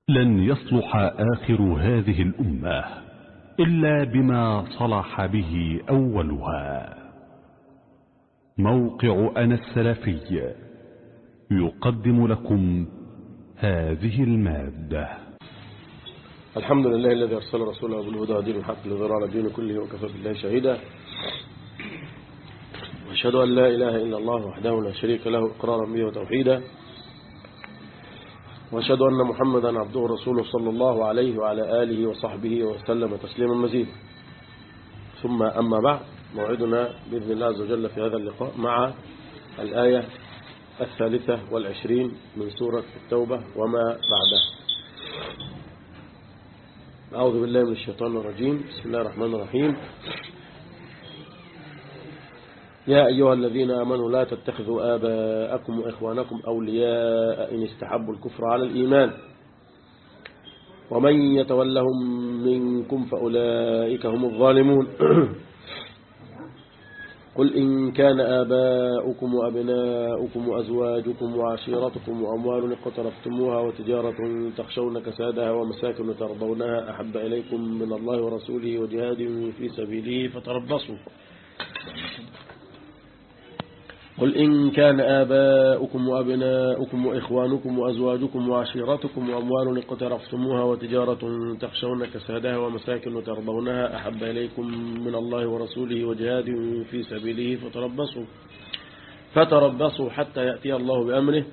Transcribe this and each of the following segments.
لن يصلح آخر هذه الأمة إلا بما صلح به أولها موقع أنا السلفي يقدم لكم هذه المادة الحمد لله الذي أرسل رسوله بالهدى ودين الحق لظهر على الدين كله وكفى بالله شهيدا وأشهد أن لا إله إلا الله وحده لا شريك له إقرارا به وتوحيدا وأشهد أن محمدا عبده ورسوله صلى الله عليه وعلى آله وصحبه وسلم تسليما مزيدا ثم أما بعد موعدنا بإذن الله عز وجل في هذا اللقاء مع الآية الثالثة والعشرين من سورة التوبة وما بعدها أعوذ بالله من الشيطان الرجيم بسم الله الرحمن الرحيم يا أيها الذين آمنوا لا تتخذوا آباءكم وإخوانكم أولياء إن استحبوا الكفر على الإيمان ومن يتولهم منكم فأولئك هم الظالمون قل إن كان آباؤكم وأبناؤكم وأزواجكم وعشيرتكم وأموال اقترفتموها وتجارة تخشون كسادها ومساكن ترضونها أحب إليكم من الله ورسوله وجهاد في سبيله فتربصوا قل إن كان آباؤكم وأبناؤكم وإخوانكم وأزواجكم وعشيرتكم وأموال اقترفتموها وتجارة تخشون كسادها ومساكن ترضونها أحب إليكم من الله ورسوله وجهاد في سبيله فتربصوا فتربصوا حتى يأتي الله بأمره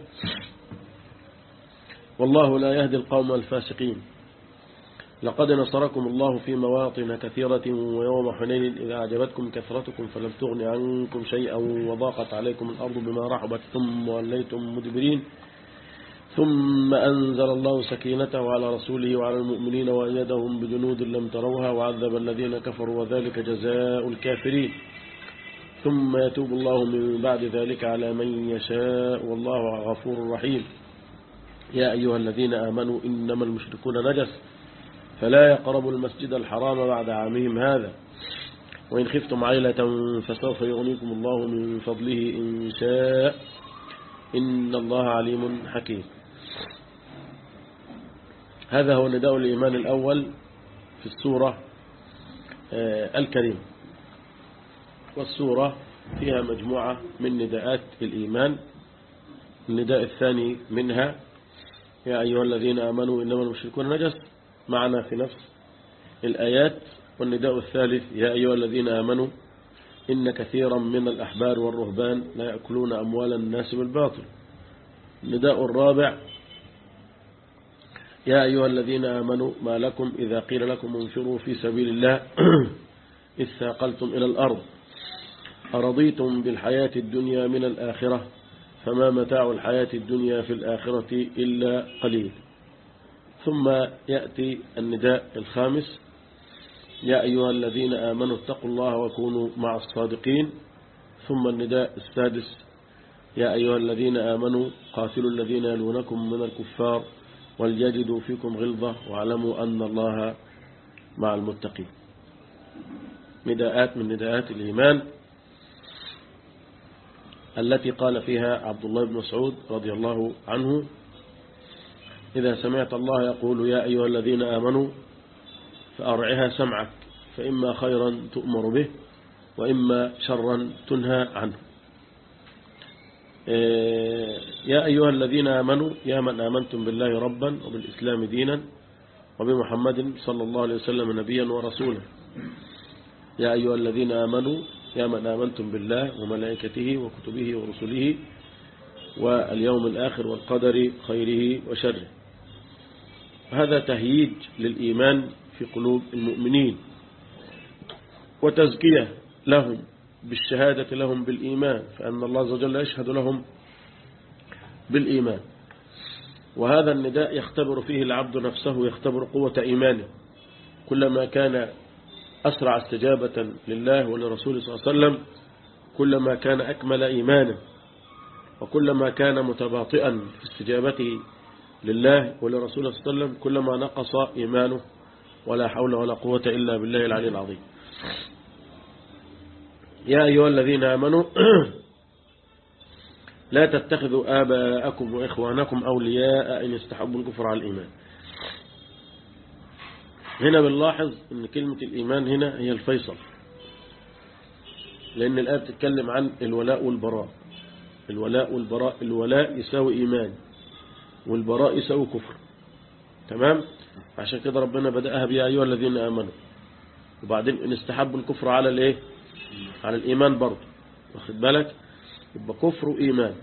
والله لا يهدي القوم الفاسقين لقد نصركم الله في مواطن كثيرة ويوم حنين إذا أعجبتكم كثرتكم فلم تغن عنكم شيئا وضاقت عليكم الأرض بما رحبت ثم وليتم مدبرين ثم أنزل الله سكينته على رسوله وعلى المؤمنين وأيدهم بجنود لم تروها وعذب الذين كفروا وذلك جزاء الكافرين ثم يتوب الله من بعد ذلك على من يشاء والله غفور رحيم يا أيها الذين آمنوا إنما المشركون نجس فلا يقربوا المسجد الحرام بعد عامهم هذا وإن خفتم عيلة فسوف يغنيكم الله من فضله إن شاء إن الله عليم حكيم هذا هو نداء الإيمان الأول في السورة الكريمة والسورة فيها مجموعة من نداءات الإيمان النداء الثاني منها يا أيها الذين آمنوا إنما المشركون نجس معنا في نفس الآيات والنداء الثالث يا أيها الذين آمنوا إن كثيرا من الأحبار والرهبان لا يأكلون أموال الناس بالباطل النداء الرابع يا أيها الذين آمنوا ما لكم إذا قيل لكم انفروا في سبيل الله إذ ثاقلتم إلى الأرض أرضيتم بالحياة الدنيا من الآخرة فما متاع الحياة الدنيا في الآخرة إلا قليل ثم يأتي النداء الخامس يا أيها الذين آمنوا اتقوا الله وكونوا مع الصادقين ثم النداء السادس يا أيها الذين آمنوا قاتلوا الذين يلونكم من الكفار وليجدوا فيكم غلظة واعلموا أن الله مع المتقين نداءات من نداءات الإيمان التي قال فيها عبد الله بن مسعود رضي الله عنه إذا سمعت الله يقول يا أيها الذين آمنوا فأرعها سمعك فإما خيرا تؤمر به وإما شرا تنهى عنه يا أيها الذين آمنوا يا من آمنتم بالله ربا وبالإسلام دينا وبمحمد صلى الله عليه وسلم نبيا ورسولا يا أيها الذين آمنوا يا من آمنتم بالله وملائكته وكتبه ورسله واليوم الآخر والقدر خيره وشره هذا تهييج للإيمان في قلوب المؤمنين وتزكية لهم بالشهادة لهم بالإيمان فأن الله عز وجل يشهد لهم بالإيمان وهذا النداء يختبر فيه العبد نفسه يختبر قوة إيمانه كلما كان أسرع استجابة لله ولرسوله صلى الله عليه وسلم كلما كان أكمل إيمانه وكلما كان متباطئا في استجابته لله ولرسوله صلى الله عليه وسلم كلما نقص إيمانه ولا حول ولا قوة إلا بالله العلي العظيم يا أيها الذين آمنوا لا تتخذوا آباءكم وإخوانكم أولياء إن استحبوا الكفر على الإيمان هنا بنلاحظ ان كلمة الإيمان هنا هي الفيصل لأن الآية بتتكلم عن الولاء والبراء الولاء والبراء الولاء يساوي إيمان والبراء يساوي كفر تمام عشان كده ربنا بدأها بيا أيها الذين آمنوا وبعدين إن استحبوا الكفر على الإيه على الإيمان برضه واخد بالك يبقى كفر وإيمان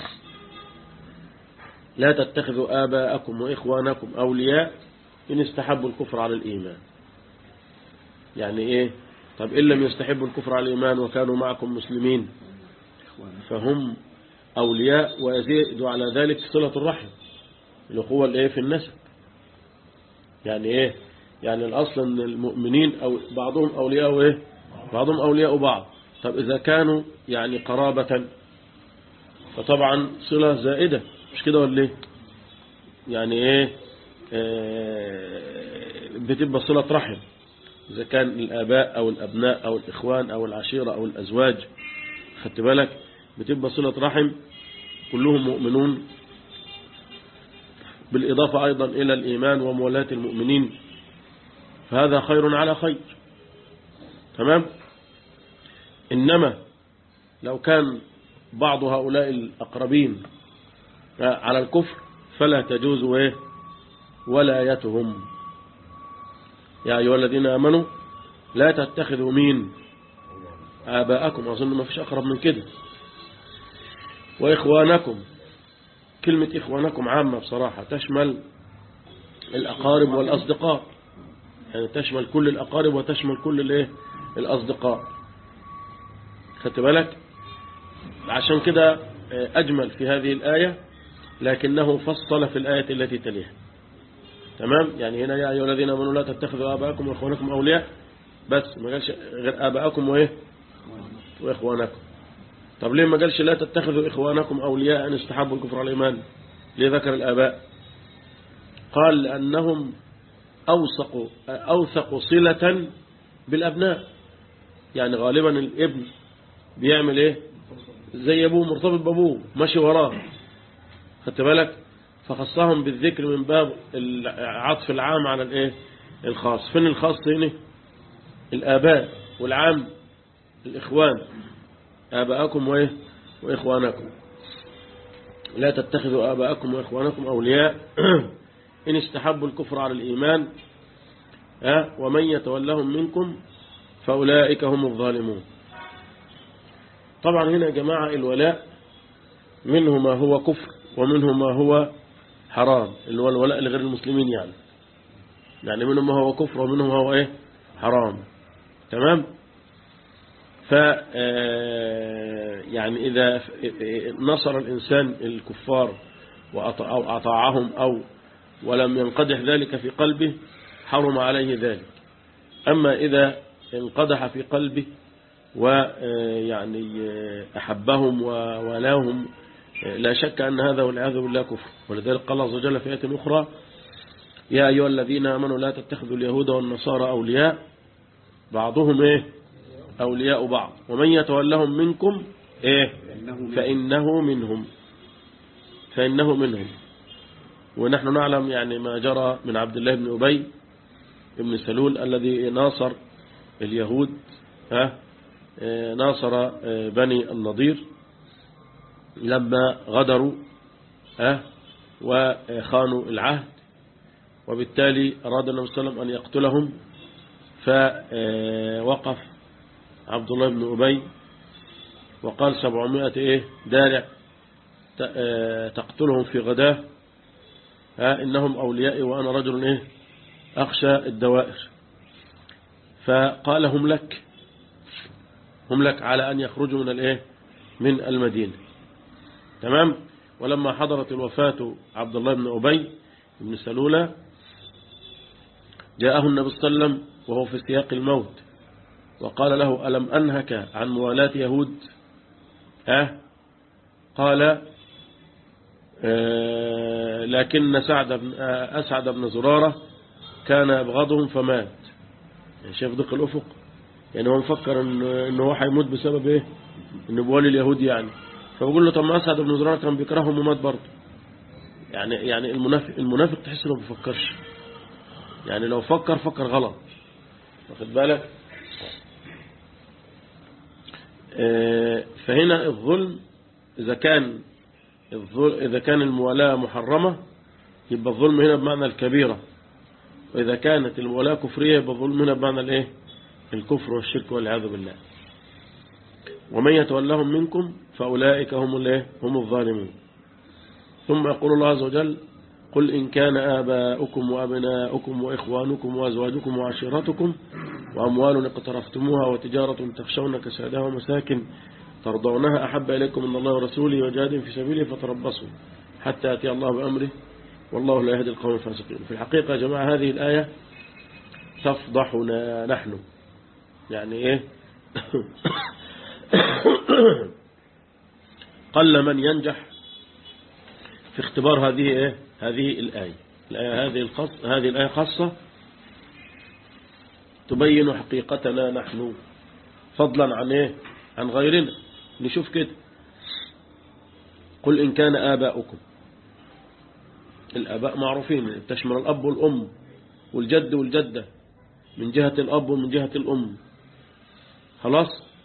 لا تتخذوا آباءكم وإخوانكم أولياء إن استحبوا الكفر على الإيمان يعني إيه طب إن لم يستحبوا الكفر على الإيمان وكانوا معكم مسلمين فهم أولياء ويزيد على ذلك صلة الرحم الأخوة الإيه في النسب يعني إيه يعني الأصل أن المؤمنين أو بعضهم أولياء وإيه بعضهم أولياء بعض طب إذا كانوا يعني قرابة فطبعا صلة زائدة مش كده ولا إيه يعني إيه آه بتبقى صلة رحم إذا كان الآباء أو الأبناء أو الإخوان أو العشيرة أو الأزواج خدت بالك بتبقى صلة رحم كلهم مؤمنون بالإضافة أيضا إلى الإيمان ومولاة المؤمنين فهذا خير على خير تمام إنما لو كان بعض هؤلاء الأقربين على الكفر فلا تجوز إيه ولايتهم يا أيها الذين آمنوا لا تتخذوا مين آباءكم أظن ما فيش أقرب من كده وإخوانكم كلمة إخوانكم عامة بصراحة تشمل الأقارب والأصدقاء يعني تشمل كل الأقارب وتشمل كل الإيه الأصدقاء خدت بالك عشان كده أجمل في هذه الآية لكنه فصل في الآية التي تليها تمام يعني هنا يا أيها الذين آمنوا لا تتخذوا آباءكم وإخوانكم أولياء بس ما قالش غير آباءكم وإيه وإخوانكم طب ليه ما قالش لا تتخذوا إخوانكم أولياء أن استحبوا الكفر على الإيمان ليه ذكر الآباء قال لأنهم أوثق أوثق صلة بالأبناء يعني غالبا الابن بيعمل إيه زي أبوه مرتبط بأبوه ماشي وراه خدت بالك فخصهم بالذكر من باب العطف العام على الإيه الخاص فين الخاص هنا الآباء والعام الإخوان آباءكم وإيه وإخوانكم لا تتخذوا آباءكم وإخوانكم أولياء إن استحبوا الكفر على الإيمان ها ومن يتولهم منكم فأولئك هم الظالمون طبعا هنا يا جماعة الولاء منه ما هو كفر ومنه ما هو حرام اللي هو الولاء لغير المسلمين يعني يعني منه ما هو كفر ومنه ما هو ايه حرام تمام ف يعني إذا نصر الإنسان الكفار أو أطاعهم أو ولم ينقدح ذلك في قلبه حرم عليه ذلك أما إذا انقدح في قلبه ويعني أحبهم وولاهم لا شك أن هذا والعياذ بالله كفر ولذلك قال الله عز وجل في آية أخرى يا أيها الذين آمنوا لا تتخذوا اليهود والنصارى أولياء بعضهم إيه أولياء بعض ومن يتولهم منكم إيه فإنه منهم فإنه منهم ونحن نعلم يعني ما جرى من عبد الله بن أبي بن سلول الذي ناصر اليهود ها ناصر بني النضير لما غدروا ها وخانوا العهد وبالتالي أراد النبي صلى الله عليه وسلم أن يقتلهم فوقف عبد الله بن أبي وقال سبعمائة إيه دارع تقتلهم في غداه ها إنهم أوليائي وأنا رجل إيه أخشى الدوائر فقال هم لك هم لك على أن يخرجوا من الإيه من المدينة تمام ولما حضرت الوفاة عبد الله بن أبي بن سلولة جاءه النبي صلى الله عليه وسلم وهو في سياق الموت وقال له ألم أنهك عن موالاة يهود أه قال أه لكن سعد بن أسعد بن زرارة كان يبغضهم فمات يعني شايف ضيق الأفق يعني هو مفكر إن, إن هو هيموت بسبب إيه إنه بولي اليهود يعني فبقول له طب ما أسعد بن زرارة كان بيكرههم ومات برضه يعني يعني المنافق المنافق تحس إنه ما بيفكرش يعني لو فكر فكر غلط واخد بالك آه، فهنا الظلم إذا كان الظل- إذا كان الموالاة محرمة يبقى الظلم هنا بمعنى الكبيرة وإذا كانت الموالاة كفرية يبقى الظلم هنا بمعنى الإيه الكفر والشرك والعياذ بالله ومن يتولهم منكم فأولئك هم الإيه هم الظالمون ثم يقول الله عز وجل قل إن كان آباؤكم وأبناؤكم وإخوانكم وأزواجكم وعشيرتكم وأموال اقترفتموها وتجارة تخشون كسادها ومساكن ترضونها أحب إليكم من الله ورسوله وجهاد في سبيله فتربصوا حتى يأتي الله بأمره والله لا يهدي القوم الفاسقين في الحقيقة يا جماعة هذه الآية تفضحنا نحن يعني إيه قل من ينجح في اختبار هذه إيه؟ هذه الآية الآية هذه الخاص هذه الآية خاصة تبين حقيقتنا نحن فضلا عن إيه عن غيرنا نشوف كده قل إن كان آباؤكم الآباء معروفين تشمل الأب والأم والجد والجدة من جهة الأب ومن جهة الأم خلاص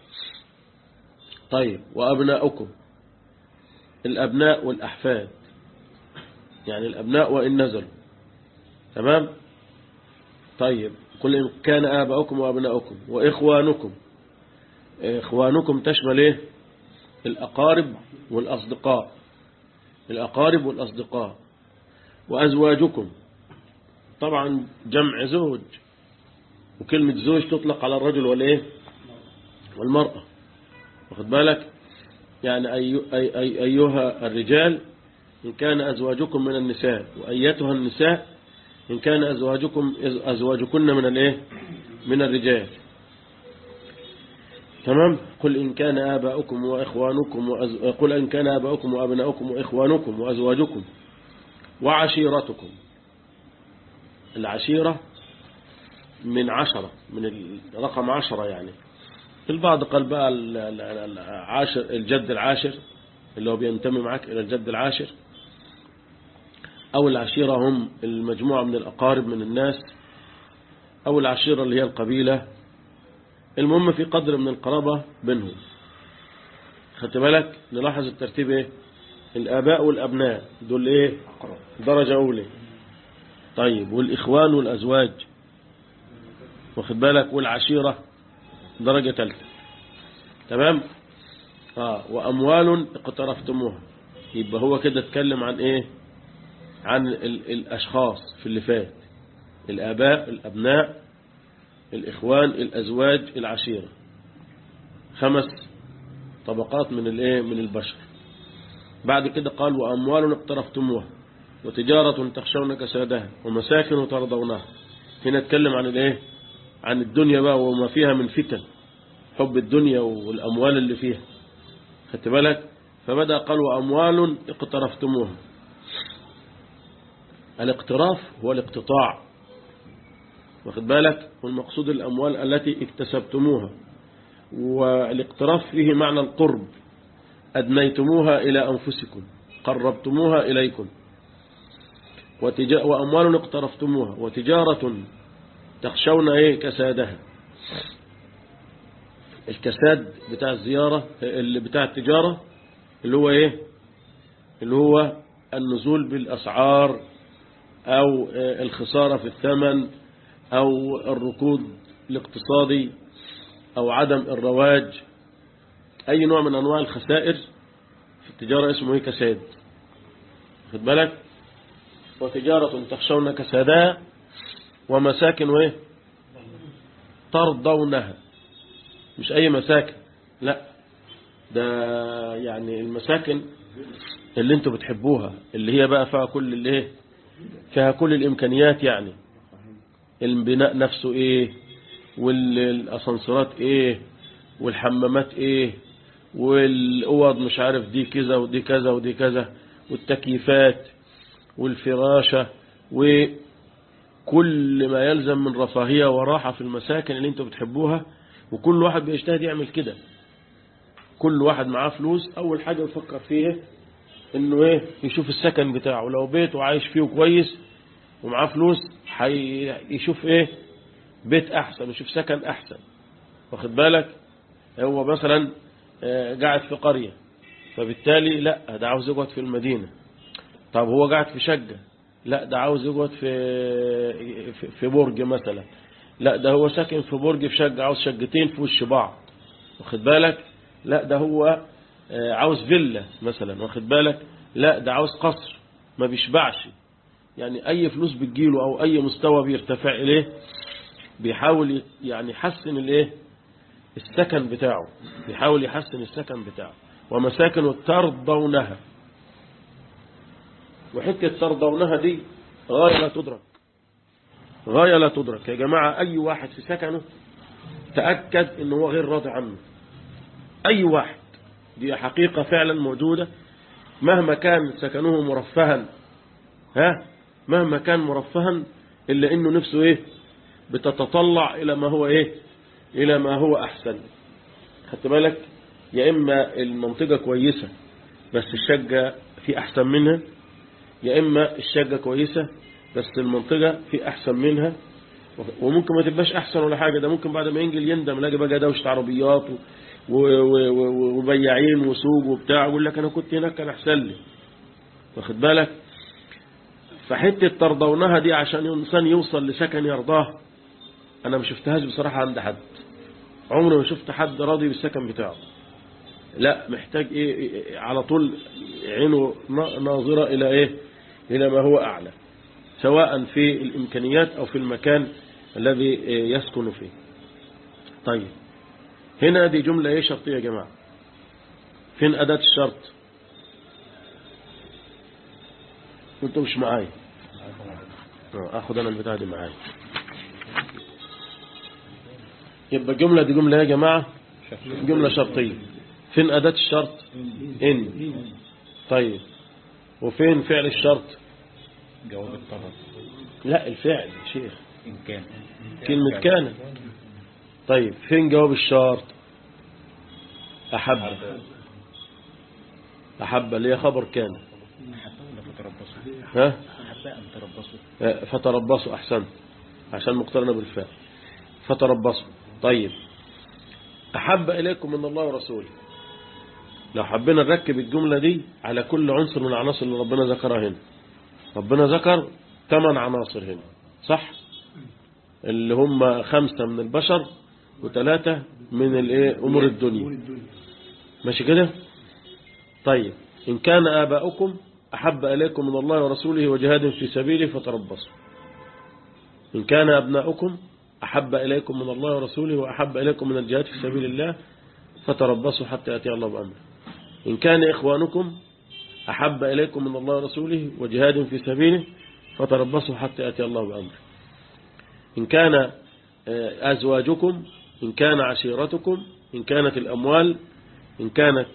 طيب وأبناؤكم الأبناء والأحفاد يعني الأبناء وإن نزلوا تمام طيب قل إن كان آباؤكم وأبناؤكم وإخوانكم إخوانكم تشمل إيه الأقارب والأصدقاء الأقارب والأصدقاء وأزواجكم طبعا جمع زوج وكلمة زوج تطلق على الرجل والإيه والمرأة واخد بالك يعني أي أي أي أيها الرجال إن كان أزواجكم من النساء وأيتها النساء إن كان أزواجكم أزواجكن من الإيه من الرجال تمام قل إن كان آباؤكم وإخوانكم وأز... قل إن كان آباؤكم وأبناؤكم وإخوانكم وأزواجكم وعشيرتكم العشيرة من عشرة من الرقم عشرة يعني البعض قال بقى العاشر الجد العاشر اللي هو بينتمي معك إلى الجد العاشر أو العشيرة هم المجموعة من الأقارب من الناس أو العشيرة اللي هي القبيلة المهم في قدر من القرابة بينهم خدت بالك نلاحظ الترتيب ايه الآباء والأبناء دول ايه درجة أولى طيب والإخوان والأزواج واخد بالك والعشيرة درجة ثالثة تمام آه وأموال اقترفتموها يبقى هو كده اتكلم عن ايه عن ال الأشخاص في اللي فات الآباء الأبناء الإخوان الأزواج العشيرة خمس طبقات من الايه من البشر بعد كده قال وأموال اقترفتموها وتجارة تخشون كسادها ومساكن ترضونها هنا اتكلم عن الايه عن الدنيا بقى وما فيها من فتن حب الدنيا والأموال اللي فيها خدت بالك فبدأ قال وأموال اقترفتموها الاقتراف هو الاقتطاع واخد بالك والمقصود الأموال التي اكتسبتموها والاقتراف فيه معنى القرب أدنيتموها إلى أنفسكم قربتموها إليكم وتجا وأموال اقترفتموها وتجارة تخشون ايه كسادها الكساد بتاع الزيارة اللي بتاع التجارة اللي هو ايه اللي هو النزول بالأسعار أو الخسارة في الثمن أو الركود الاقتصادي أو عدم الرواج أي نوع من أنواع الخسائر في التجارة اسمه ايه كساد خد بالك وتجارة تخشون كسادها ومساكن وايه ترضونها مش اي مساكن لا ده يعني المساكن اللي انتوا بتحبوها اللي هي بقى فيها كل الايه فيها كل الامكانيات يعني البناء نفسه ايه والاسانسيرات ايه والحمامات ايه والاوض مش عارف دي كذا ودي كذا ودي كذا والتكييفات والفراشة وكل ما يلزم من رفاهية وراحة في المساكن اللي انتوا بتحبوها وكل واحد بيجتهد يعمل كده كل واحد معاه فلوس اول حاجة يفكر فيها انه ايه يشوف السكن بتاعه لو بيته عايش فيه كويس ومعاه فلوس يشوف ايه بيت احسن يشوف سكن احسن واخد بالك هو مثلا آه، قاعد في قرية فبالتالي لا ده عاوز يقعد في المدينة طب هو قاعد في شقة لا ده عاوز يقعد في في- في برج مثلا لا ده هو ساكن في برج في شقة عاوز شقتين في وش بعض واخد بالك لا ده هو آه، عاوز فيلا مثلا واخد بالك لا ده عاوز قصر ما بيشبعش يعني اي فلوس بتجيله او اي مستوى بيرتفع اليه بيحاول ي- يعني يحسن الايه السكن بتاعه بيحاول يحسن السكن بتاعه ومساكن ترضونها وحكة ترضونها دي غاية لا تدرك غاية لا تدرك يا جماعة أي واحد في سكنه تأكد أنه هو غير راضي عنه أي واحد دي حقيقة فعلا موجودة مهما كان سكنه مرفها ها مهما كان مرفها إلا أنه نفسه إيه بتتطلع إلى ما هو إيه إلى ما هو أحسن خدت بالك يا إما المنطقة كويسة بس الشقة في أحسن منها يا إما الشقة كويسة بس المنطقة في أحسن منها وممكن ما تبقاش أحسن ولا حاجة ده ممكن بعد ما ينجل يندم لاقي بقى دوشة عربيات و- و- و- وبياعين وسوق وبتاع يقول لك أنا كنت هناك كان أحسن لي واخد بالك فحتة ترضونها دي عشان الإنسان يوصل لسكن يرضاه أنا ما شفتهاش بصراحة عند حد عمري ما شفت حد راضي بالسكن بتاعه لا محتاج إيه إيه- على طول عينه نا- ناظرة إلى إيه إلى ما هو أعلى سواء في الإمكانيات أو في المكان الذي إيه، يسكن فيه طيب هنا دي جملة إيه شرطية يا جماعة فين أداة الشرط انتوا مش معايا آه، اخد انا البتاع دي معايا يبقى الجملة دي جملة يا جماعة جملة شرطية فين أداة الشرط إن طيب وفين فعل الشرط جواب الطلب لا الفعل يا شيخ إن كان كلمة كان طيب فين جواب الشرط أحب أحب اللي هي خبر كان حتى ولا فتربصوا ها حتى أن تربصوا آه، فتربصوا أحسن عشان مقترنة بالفعل فتربصوا طيب أحب إليكم من الله ورسوله لو حبينا نركب الجملة دي على كل عنصر من العناصر اللي ربنا ذكرها هنا ربنا ذكر ثمان عناصر هنا صح اللي هم خمسة من البشر وثلاثة من الايه أمور الدنيا ماشي كده طيب إن كان آباؤكم أحب إليكم من الله ورسوله وجهاد في سبيله فتربصوا إن كان أبناؤكم أحب إليكم من الله ورسوله وأحب إليكم من الجهاد في سبيل الله فتربصوا حتى يأتي الله بأمره إن كان إخوانكم أحب إليكم من الله ورسوله وجهاد في سبيله فتربصوا حتى يأتي الله بأمره إن كان آه، أزواجكم إن كان عشيرتكم إن كانت الأموال إن كانت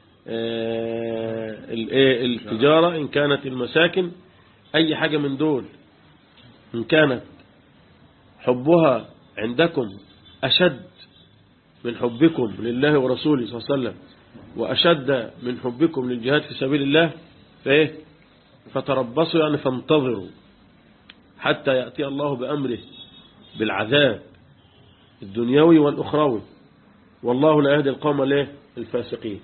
آه، الإيه؟ التجارة إن كانت المساكن أي حاجة من دول إن كانت حبها عندكم أشد من حبكم لله ورسوله صلى الله عليه وسلم وأشد من حبكم للجهاد في سبيل الله فإيه فتربصوا يعني فانتظروا حتى يأتي الله بأمره بالعذاب الدنيوي والأخروي والله لا يهدي القوم الايه الفاسقين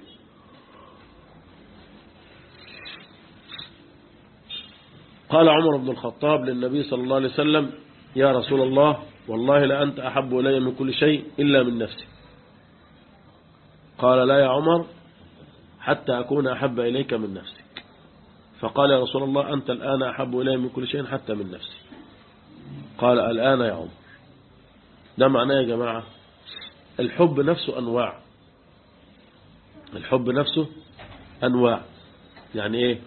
قال عمر بن الخطاب للنبي صلى الله عليه وسلم يا رسول الله والله لا أنت أحب إلي من كل شيء إلا من نفسي قال لا يا عمر حتى أكون أحب إليك من نفسك فقال يا رسول الله أنت الآن أحب إلي من كل شيء حتى من نفسي قال الآن يا عمر ده معناه يا جماعة الحب نفسه أنواع الحب نفسه أنواع يعني إيه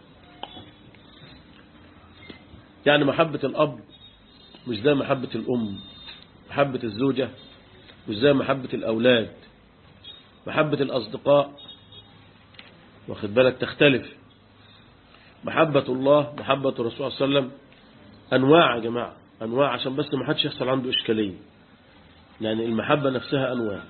يعني محبة الأب مش زي محبة الأم محبة الزوجة مش زي محبة الأولاد محبة الأصدقاء واخد بالك تختلف محبة الله محبة الرسول صلى الله عليه وسلم أنواع يا جماعة أنواع عشان بس ما حدش يحصل عنده إشكالية يعني المحبة نفسها أنواع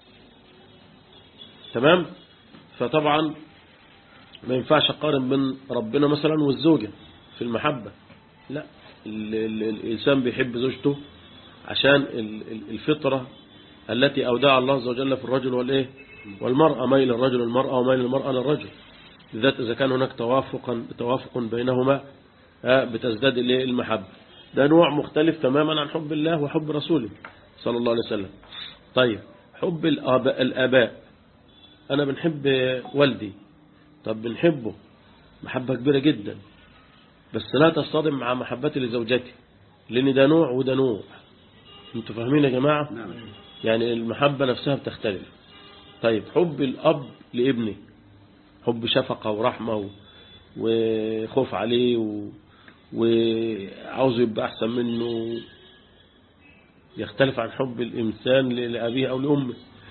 تمام فطبعا ما ينفعش أقارن بين ربنا مثلا والزوجة في المحبة لا ال- ال- الإنسان بيحب زوجته عشان ال- ال- الفطرة التي أودع الله عز وجل في الرجل والإيه والمرأة ميل الرجل المرأة وميل المرأة للرجل بالذات إذا كان هناك توافقا توافق بينهما آه، بتزداد الإيه؟ المحبة ده نوع مختلف تماما عن حب الله وحب رسوله صلى الله عليه وسلم طيب حب الآباء, الآباء أنا بنحب والدي طب بنحبه محبة كبيرة جدا بس لا تصطدم مع محبتي لزوجتي لأن ده نوع وده نوع انتوا فاهمين يا جماعة نعم يعني المحبة نفسها بتختلف طيب حب الأب لابنه حب شفقة ورحمة و... وخوف عليه و... وعاوزه يبقى أحسن منه يختلف عن حب الإنسان ل- لأبيه أو لأمه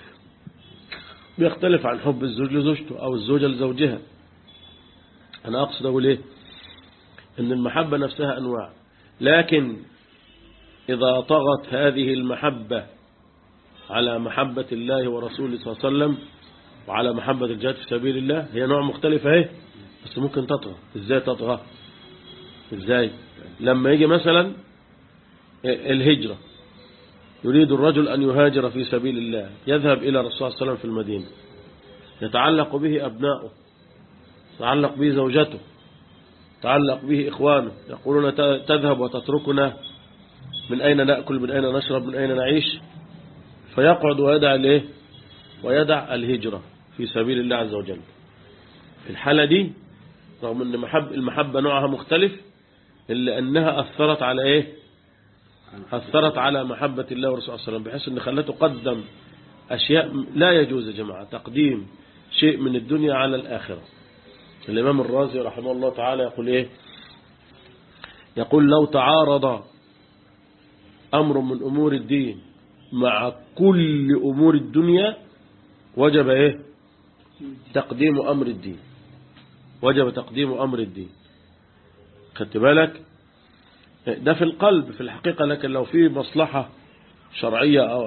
بيختلف عن حب الزوج لزوجته أو الزوجة لزوجها أنا أقصد أقول إيه إن المحبة نفسها أنواع لكن إذا طغت هذه المحبة على محبة الله ورسوله صلى الله عليه وسلم وعلى محبة الجهاد في سبيل الله هي نوع مختلف اهي بس ممكن تطغى ازاي تطغى ازاي لما يجي مثلا الهجرة يريد الرجل أن يهاجر في سبيل الله يذهب إلى الرسول صلى الله عليه وسلم في المدينة يتعلق به أبناؤه يتعلق به زوجته يتعلق به إخوانه يقولون ت- تذهب وتتركنا من أين نأكل من أين نشرب من أين نعيش فيقعد ويدع الايه ويدع الهجرة في سبيل الله عز وجل في الحالة دي رغم ان محب المحبة نوعها مختلف إلا أنها أثرت على إيه أثرت على محبة الله ورسوله صلى الله عليه وسلم بحيث أن خلته قدم أشياء لا يجوز يا جماعة تقديم شيء من الدنيا على الآخرة الإمام الرازي رحمه الله تعالى يقول إيه يقول لو تعارض أمر من أمور الدين مع كل أمور الدنيا وجب إيه تقديم أمر الدين وجب تقديم أمر الدين خدت بالك ده في القلب في الحقيقة لكن لو في مصلحة شرعية أو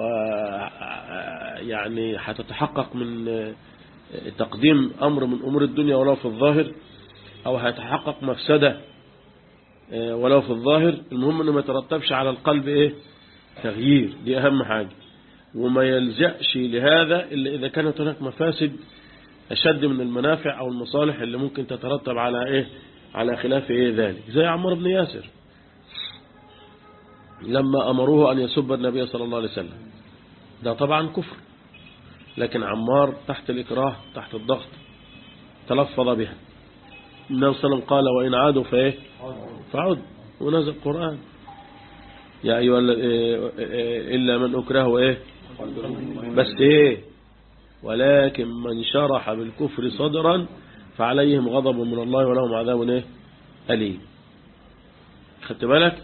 يعني هتتحقق من تقديم أمر من أمور الدنيا ولو في الظاهر أو هيتحقق مفسدة ولو في الظاهر المهم أنه ما يترتبش على القلب إيه تغيير دي أهم حاجة وما يلجأش لهذا إلا إذا كانت هناك مفاسد أشد من المنافع أو المصالح اللي ممكن تترتب على إيه على خلاف إيه ذلك زي عمار بن ياسر لما أمروه أن يسب النبي صلى الله عليه وسلم ده طبعا كفر لكن عمار تحت الإكراه تحت الضغط تلفظ بها النبي صلى الله عليه وسلم قال وإن عادوا فإيه فعد ونزل القرآن يا أيها إلا من أكره وإيه بس إيه ولكن من شرح بالكفر صدرا فعليهم غضب من الله ولهم عذاب إيه أليم خدت بالك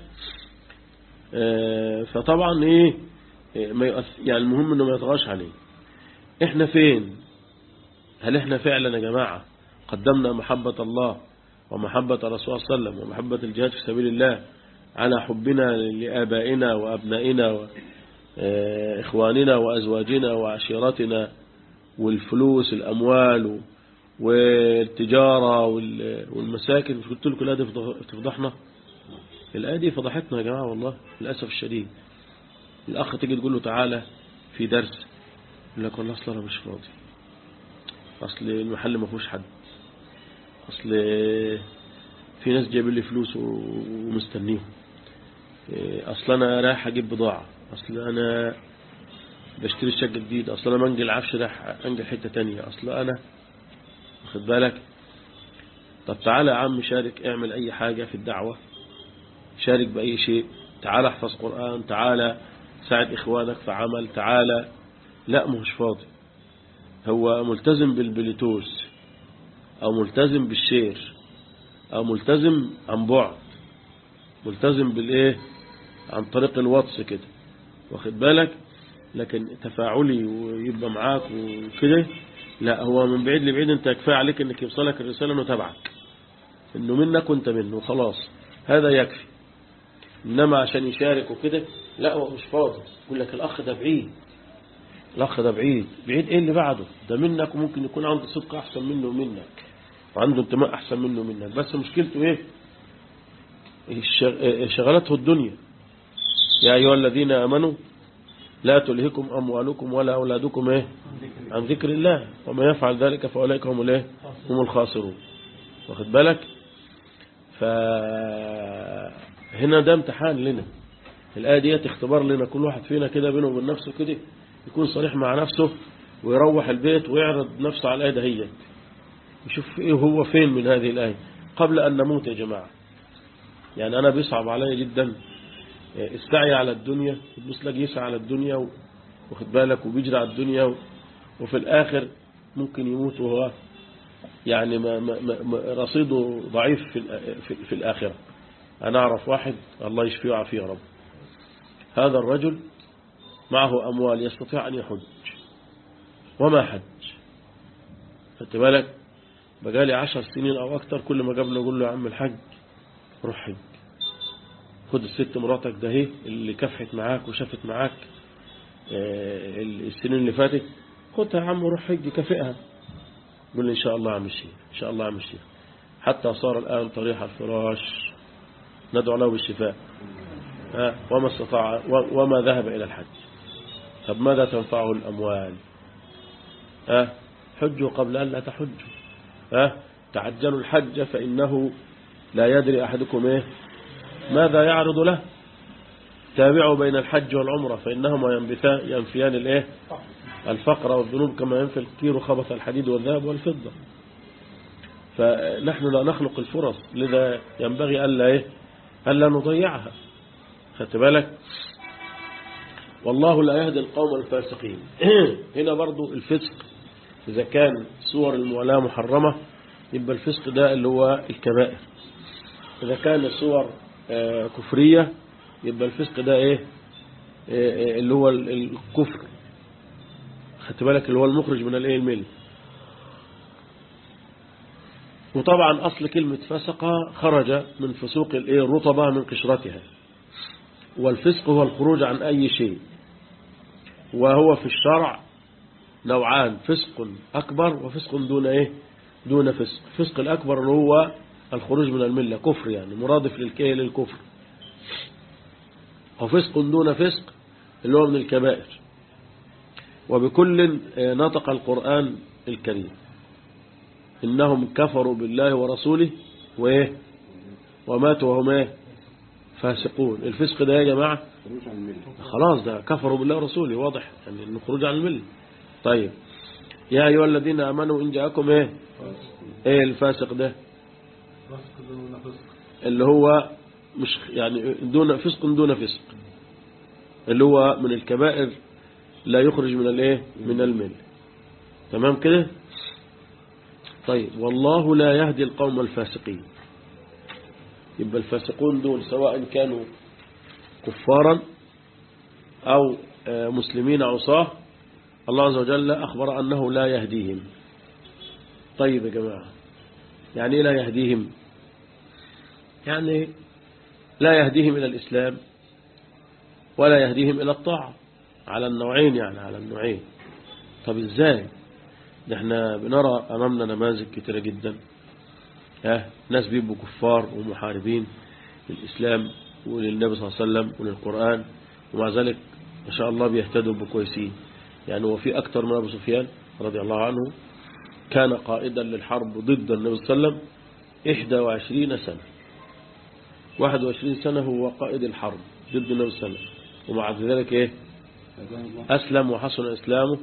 فطبعا إيه ما يعني المهم إنه ما يطغاش عليه إحنا فين هل إحنا فعلا يا جماعة قدمنا محبة الله ومحبة الرسول صلى الله عليه وسلم ومحبة الجهاد في سبيل الله على حبنا لآبائنا وأبنائنا وإخواننا وأزواجنا وعشيرتنا والفلوس الأموال والتجارة والمساكن مش قلت لكم الآية دي تفضحنا الآية دي فضحتنا يا جماعة والله للأسف الشديد الأخ تيجي تقول له تعالى في درس يقول لك والله أصلا أنا مش فاضي أصل المحل ما فيهوش حد أصل في ناس جايبين لي فلوس ومستنيهم أصل أنا رايح أجيب بضاعة أصل أنا بشتري شقة جديد أصل أنا منجل عفش رايح أنجل حتة تانية أصل أنا واخد بالك طب تعالى يا عم شارك اعمل أي حاجة في الدعوة شارك بأي شيء تعالى احفظ قرآن تعالى ساعد إخوانك في عمل تعالى لا مش فاضي هو ملتزم بالبليتوس أو ملتزم بالشير أو ملتزم عن بعد ملتزم بالإيه عن طريق الواتس كده واخد بالك لكن تفاعلي ويبقى معاك وكده لا هو من بعيد لبعيد انت كفاية عليك انك يوصلك الرسالة انه تبعك انه منك وانت منه خلاص هذا يكفي انما عشان يشارك وكده لا هو مش فاضي يقول لك الاخ ده بعيد الاخ ده بعيد بعيد ايه اللي بعده ده منك وممكن يكون عنده صدق احسن منه ومنك وعنده انتماء احسن منه ومنك بس مشكلته ايه الش- شغلته الدنيا يا أيها الذين آمنوا لا تلهكم أموالكم ولا أولادكم إيه عن ذكر الله وما يفعل ذلك فأولئك هم الإيه هم الخاسرون واخد بالك فهنا ده امتحان لنا الآية دي اختبار لنا كل واحد فينا كده بينه وبين نفسه كده يكون صريح مع نفسه ويروح البيت ويعرض نفسه على الآية دهيت يشوف ايه هو فين من هذه الآية قبل أن نموت يا جماعة يعني أنا بيصعب علي جدا السعي على الدنيا تبص لك يسعى على الدنيا و- واخد بالك وبيجري على الدنيا و- وفي الآخر ممكن يموت وهو يعني ما ما ما ما- رصيده ضعيف في الآ- في, في الآخرة أنا أعرف واحد الله يشفيه ويعافيه يا رب هذا الرجل معه أموال يستطيع أن يحج وما حج خدت بالك بقالي عشر سنين أو أكتر كل ما قبل أقول له يا عم الحج روح حج خد الست مراتك ده هي اللي كفحت معاك وشافت معاك آه، السنين اللي فاتت خدها يا عم وروح حج كافئها قول لي إن شاء الله أعمل شيء إن شاء الله أعمل شيء حتى صار الآن طريح الفراش ندعو له بالشفاء ها، وما استطاع و- وما ذهب إلى الحج طب ماذا تنفعه الأموال ها حجوا قبل أن لا تحجوا ها تعجلوا الحج فإنه لا يدري أحدكم إيه ماذا يعرض له تابعوا بين الحج والعمرة فإنهما ينبثان ينفيان الإيه الفقر والذنوب كما ينفي الكير خبث الحديد والذهب والفضة فنحن لا نخلق الفرص لذا ينبغي ألا إيه ألا نضيعها خدت بالك والله لا يهدي القوم الفاسقين هنا برضو الفسق إذا كان صور المولاة محرمة يبقى الفسق ده اللي هو الكبائر إذا كان صور آه، كفرية يبقى الفسق ده إيه آه، آه، اللي هو ال- الكفر خدت بالك اللي هو المخرج من الإيه المل وطبعا أصل كلمة فسق خرج من فسوق الإيه الرطبة من قشرتها والفسق هو الخروج عن أي شيء وهو في الشرع نوعان فسق أكبر وفسق دون إيه دون فسق فسق الأكبر اللي هو الخروج من الملة كفر يعني مرادف للكيه للكفر وفسق دون فسق اللي هو من الكبائر وبكل آه، نطق القرآن الكريم إنهم كفروا بالله ورسوله وإيه وماتوا وهم إيه فاسقون الفسق ده يا جماعة خلاص ده كفروا بالله ورسوله واضح يعني انه خروج عن المله طيب يا ايها الذين امنوا ان جاءكم ايه ايه الفاسق ده اللي هو مش يعني دون فسق دون فسق اللي هو من الكبائر لا يخرج من الايه من المل تمام كده طيب والله لا يهدي القوم الفاسقين يبقى الفاسقون دول سواء كانوا كفارا أو آه، مسلمين عصاه الله عز وجل أخبر أنه لا يهديهم طيب يا جماعة يعني إيه لا يهديهم يعني لا يهديهم إلى الإسلام ولا يهديهم إلى الطاعة على النوعين يعني على النوعين طب إزاي ده احنا بنرى أمامنا نماذج كتيرة جدا ها ناس بيبقوا كفار ومحاربين للإسلام وللنبي صلى الله عليه وسلم وللقرآن ومع ذلك ما شاء الله بيهتدوا بكويسين يعني وفي أكثر من أبو سفيان رضي الله عنه كان قائدا للحرب ضد النبي صلى الله عليه وسلم 21 سنة 21 سنة هو قائد الحرب ضد النبي صلى الله عليه وسلم ومع ذلك ايه أسلم وحسن إسلامه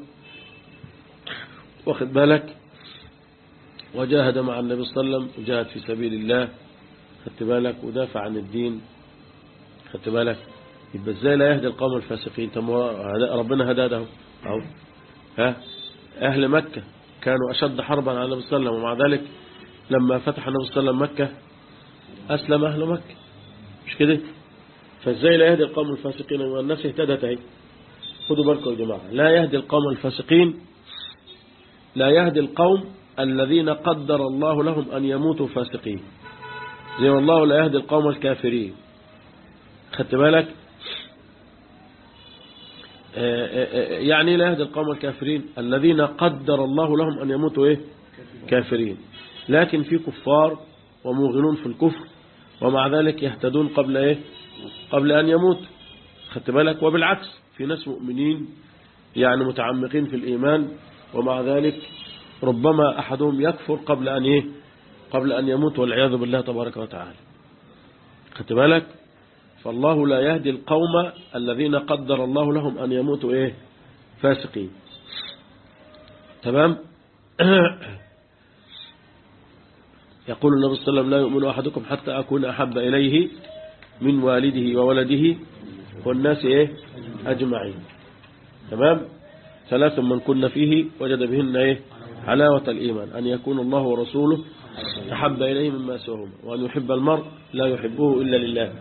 واخد بالك وجاهد مع النبي صلى الله عليه وسلم وجاهد في سبيل الله خدت بالك ودافع عن الدين خدت بالك يبقى ازاي لا يهدي القوم الفاسقين طب ما هو ربنا هداه ده اهو ها اهل مكة كانوا اشد حربا على النبي صلى الله عليه وسلم ومع ذلك لما فتح النبي صلى الله عليه وسلم مكة اسلم اهل مكة مش كده فازاي لا يهدي القوم الفاسقين والناس اهتدت اهي خدوا بالكم يا جماعة لا يهدي القوم الفاسقين لا يهدي القوم الذين قدر الله لهم أن يموتوا فاسقين زي والله لا يهدي القوم الكافرين خدت بالك آه، آه، آه، يعني لا يهدي القوم الكافرين الذين قدر الله لهم أن يموتوا إيه كافرين لكن في كفار وموغلون في الكفر ومع ذلك يهتدون قبل إيه قبل أن يموت خدت بالك وبالعكس في ناس مؤمنين يعني متعمقين في الإيمان ومع ذلك ربما أحدهم يكفر قبل أن إيه قبل أن يموت والعياذ بالله تبارك وتعالى خدت بالك فالله لا يهدي القوم الذين قدر الله لهم أن يموتوا إيه فاسقين تمام يقول النبي صلى الله عليه وسلم لا يؤمن أحدكم حتى أكون أحب إليه من والده وولده والناس إيه أجمعين تمام ثلاث من كنا فيه وجد بهن إيه حلاوة الإيمان أن يكون الله ورسوله أحب إليه مما سواهما وأن يحب المرء لا يحبه إلا لله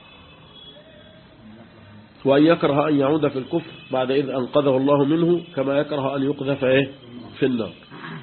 وأن يكره أن يعود في الكفر بعد إذ أنقذه الله منه كما يكره أن يقذف إيه في النار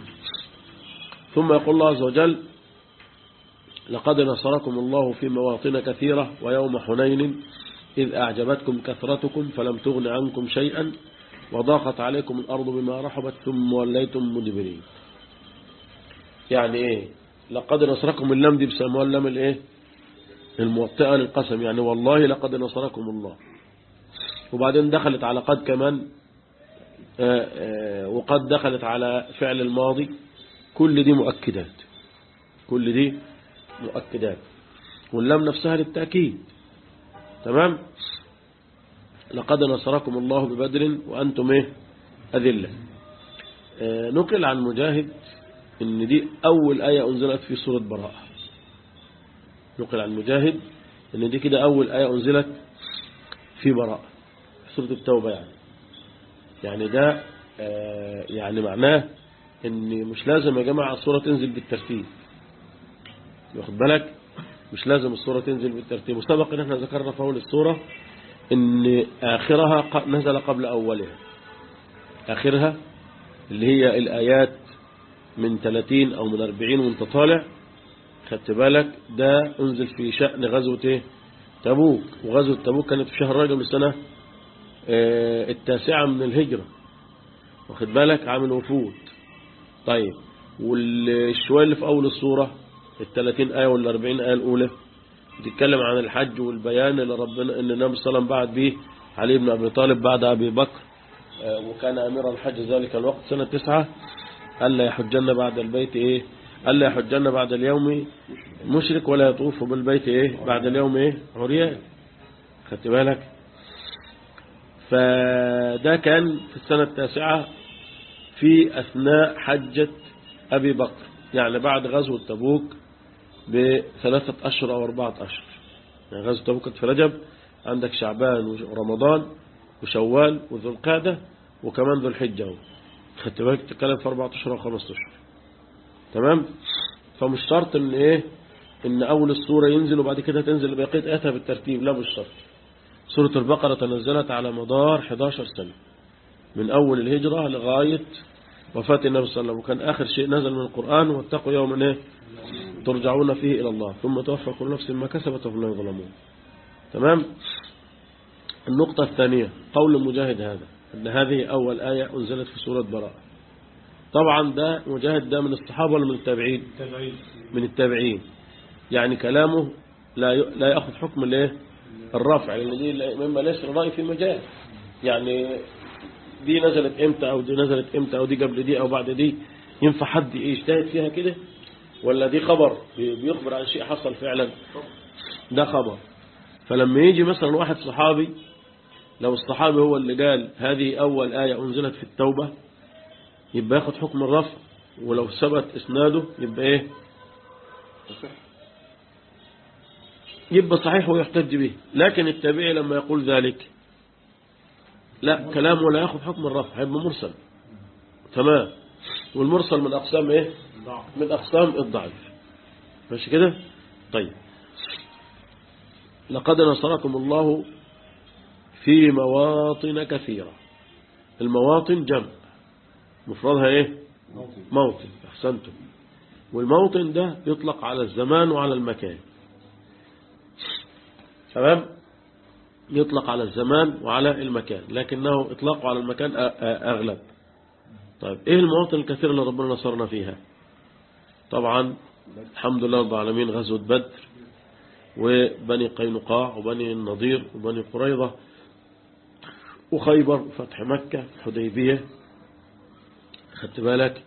ثم يقول الله عز وجل لقد نصركم الله في مواطن كثيرة ويوم حنين إذ أعجبتكم كثرتكم فلم تغن عنكم شيئا وضاقت عليكم الأرض بما رحبت ثم وليتم مدبرين يعني إيه لقد نصركم اللام دي بسموها اللام الإيه الموطئة للقسم يعني والله لقد نصركم الله وبعدين دخلت على قد كمان آآ آآ وقد دخلت على فعل الماضي كل دي مؤكدات كل دي مؤكدات واللام نفسها للتأكيد تمام لقد نصركم الله ببدر وأنتم إيه أذلة نقل عن مجاهد إن دي أول آية أنزلت في سورة براءة نقل عن مجاهد إن دي كده أول آية أنزلت في براءة في سورة التوبة يعني يعني ده يعني معناه إن مش لازم يا جماعة السورة تنزل بالترتيب واخد بالك مش لازم السورة تنزل بالترتيب وسبق ان احنا ذكرنا في اول السورة ان اخرها نزل قبل اولها اخرها اللي هي الايات من 30 او من 40 وانت طالع خدت بالك ده انزل في شأن غزوة ايه تبوك وغزوة تبوك كانت في شهر رجب السنة اه التاسعة من الهجرة واخد بالك عامل وفود طيب والشوية اللي في اول السورة الثلاثين آية والأربعين آية الأولى بتتكلم عن الحج والبيان اللي ربنا ان النبي صلى الله عليه وسلم بعد به علي بن أبي طالب بعد أبي بكر وكان أمير الحج ذلك الوقت سنة تسعة ألا يحجن بعد البيت إيه ألا يحجن بعد اليوم مشرك ولا يطوف بالبيت إيه بعد اليوم إيه عريان خدت بالك فده كان في السنة التاسعة في أثناء حجة أبي بكر يعني بعد غزوة تبوك بثلاثة أشهر أو أربعة أشهر يعني غزوة تبوك كانت في رجب عندك شعبان ورمضان وشوال وذو القعدة وكمان ذو الحجة خدت بالك تتكلم في أربعة أشهر أو خمسة أشهر تمام فمش شرط إن إيه إن أول السورة ينزل وبعد كده تنزل بقية آياتها بالترتيب لا مش شرط سورة البقرة تنزلت على مدار 11 سنة من أول الهجرة لغاية وفاة النبي صلى الله عليه وسلم وكان آخر شيء نزل من القرآن واتقوا يوما إيه ترجعون فيه إلى الله ثم توفى كل نفس ما كسبت وهم لا يظلمون تمام النقطة الثانية قول مجاهد هذا أن هذه أول آية أنزلت في سورة براءة طبعا ده مجاهد ده من الصحابة ولا من التابعين من التابعين يعني كلامه لا لا يأخذ حكم الايه الرفع لأن دي مما ليس رأي في مجال يعني دي نزلت امتى او دي نزلت امتى او دي قبل دي او بعد دي ينفع حد يجتهد فيها كده ولا دي خبر بيخبر عن شيء حصل فعلا ده خبر فلما يجي مثلا واحد صحابي لو الصحابي هو اللي قال هذه أول آية أنزلت في التوبة يبقى ياخد حكم الرفع ولو ثبت إسناده يبقى إيه يبقى صحيح ويحتج به لكن التابعي لما يقول ذلك لا كلامه لا ياخذ حكم الرفع هيبقى مرسل تمام والمرسل من أقسام إيه من أقسام الضعيف ماشي كده طيب لقد نصركم الله في مواطن كثيرة المواطن جمع مفردها ايه موطن احسنتم والموطن ده يطلق على الزمان وعلى المكان تمام يطلق على الزمان وعلى المكان لكنه اطلاقه على المكان اغلب طيب ايه المواطن الكثيرة اللي ربنا نصرنا فيها طبعا الحمد لله رب العالمين غزوة بدر وبني قينقاع وبني النضير وبني قريظة وخيبر فتح مكة حديبية خدت بالك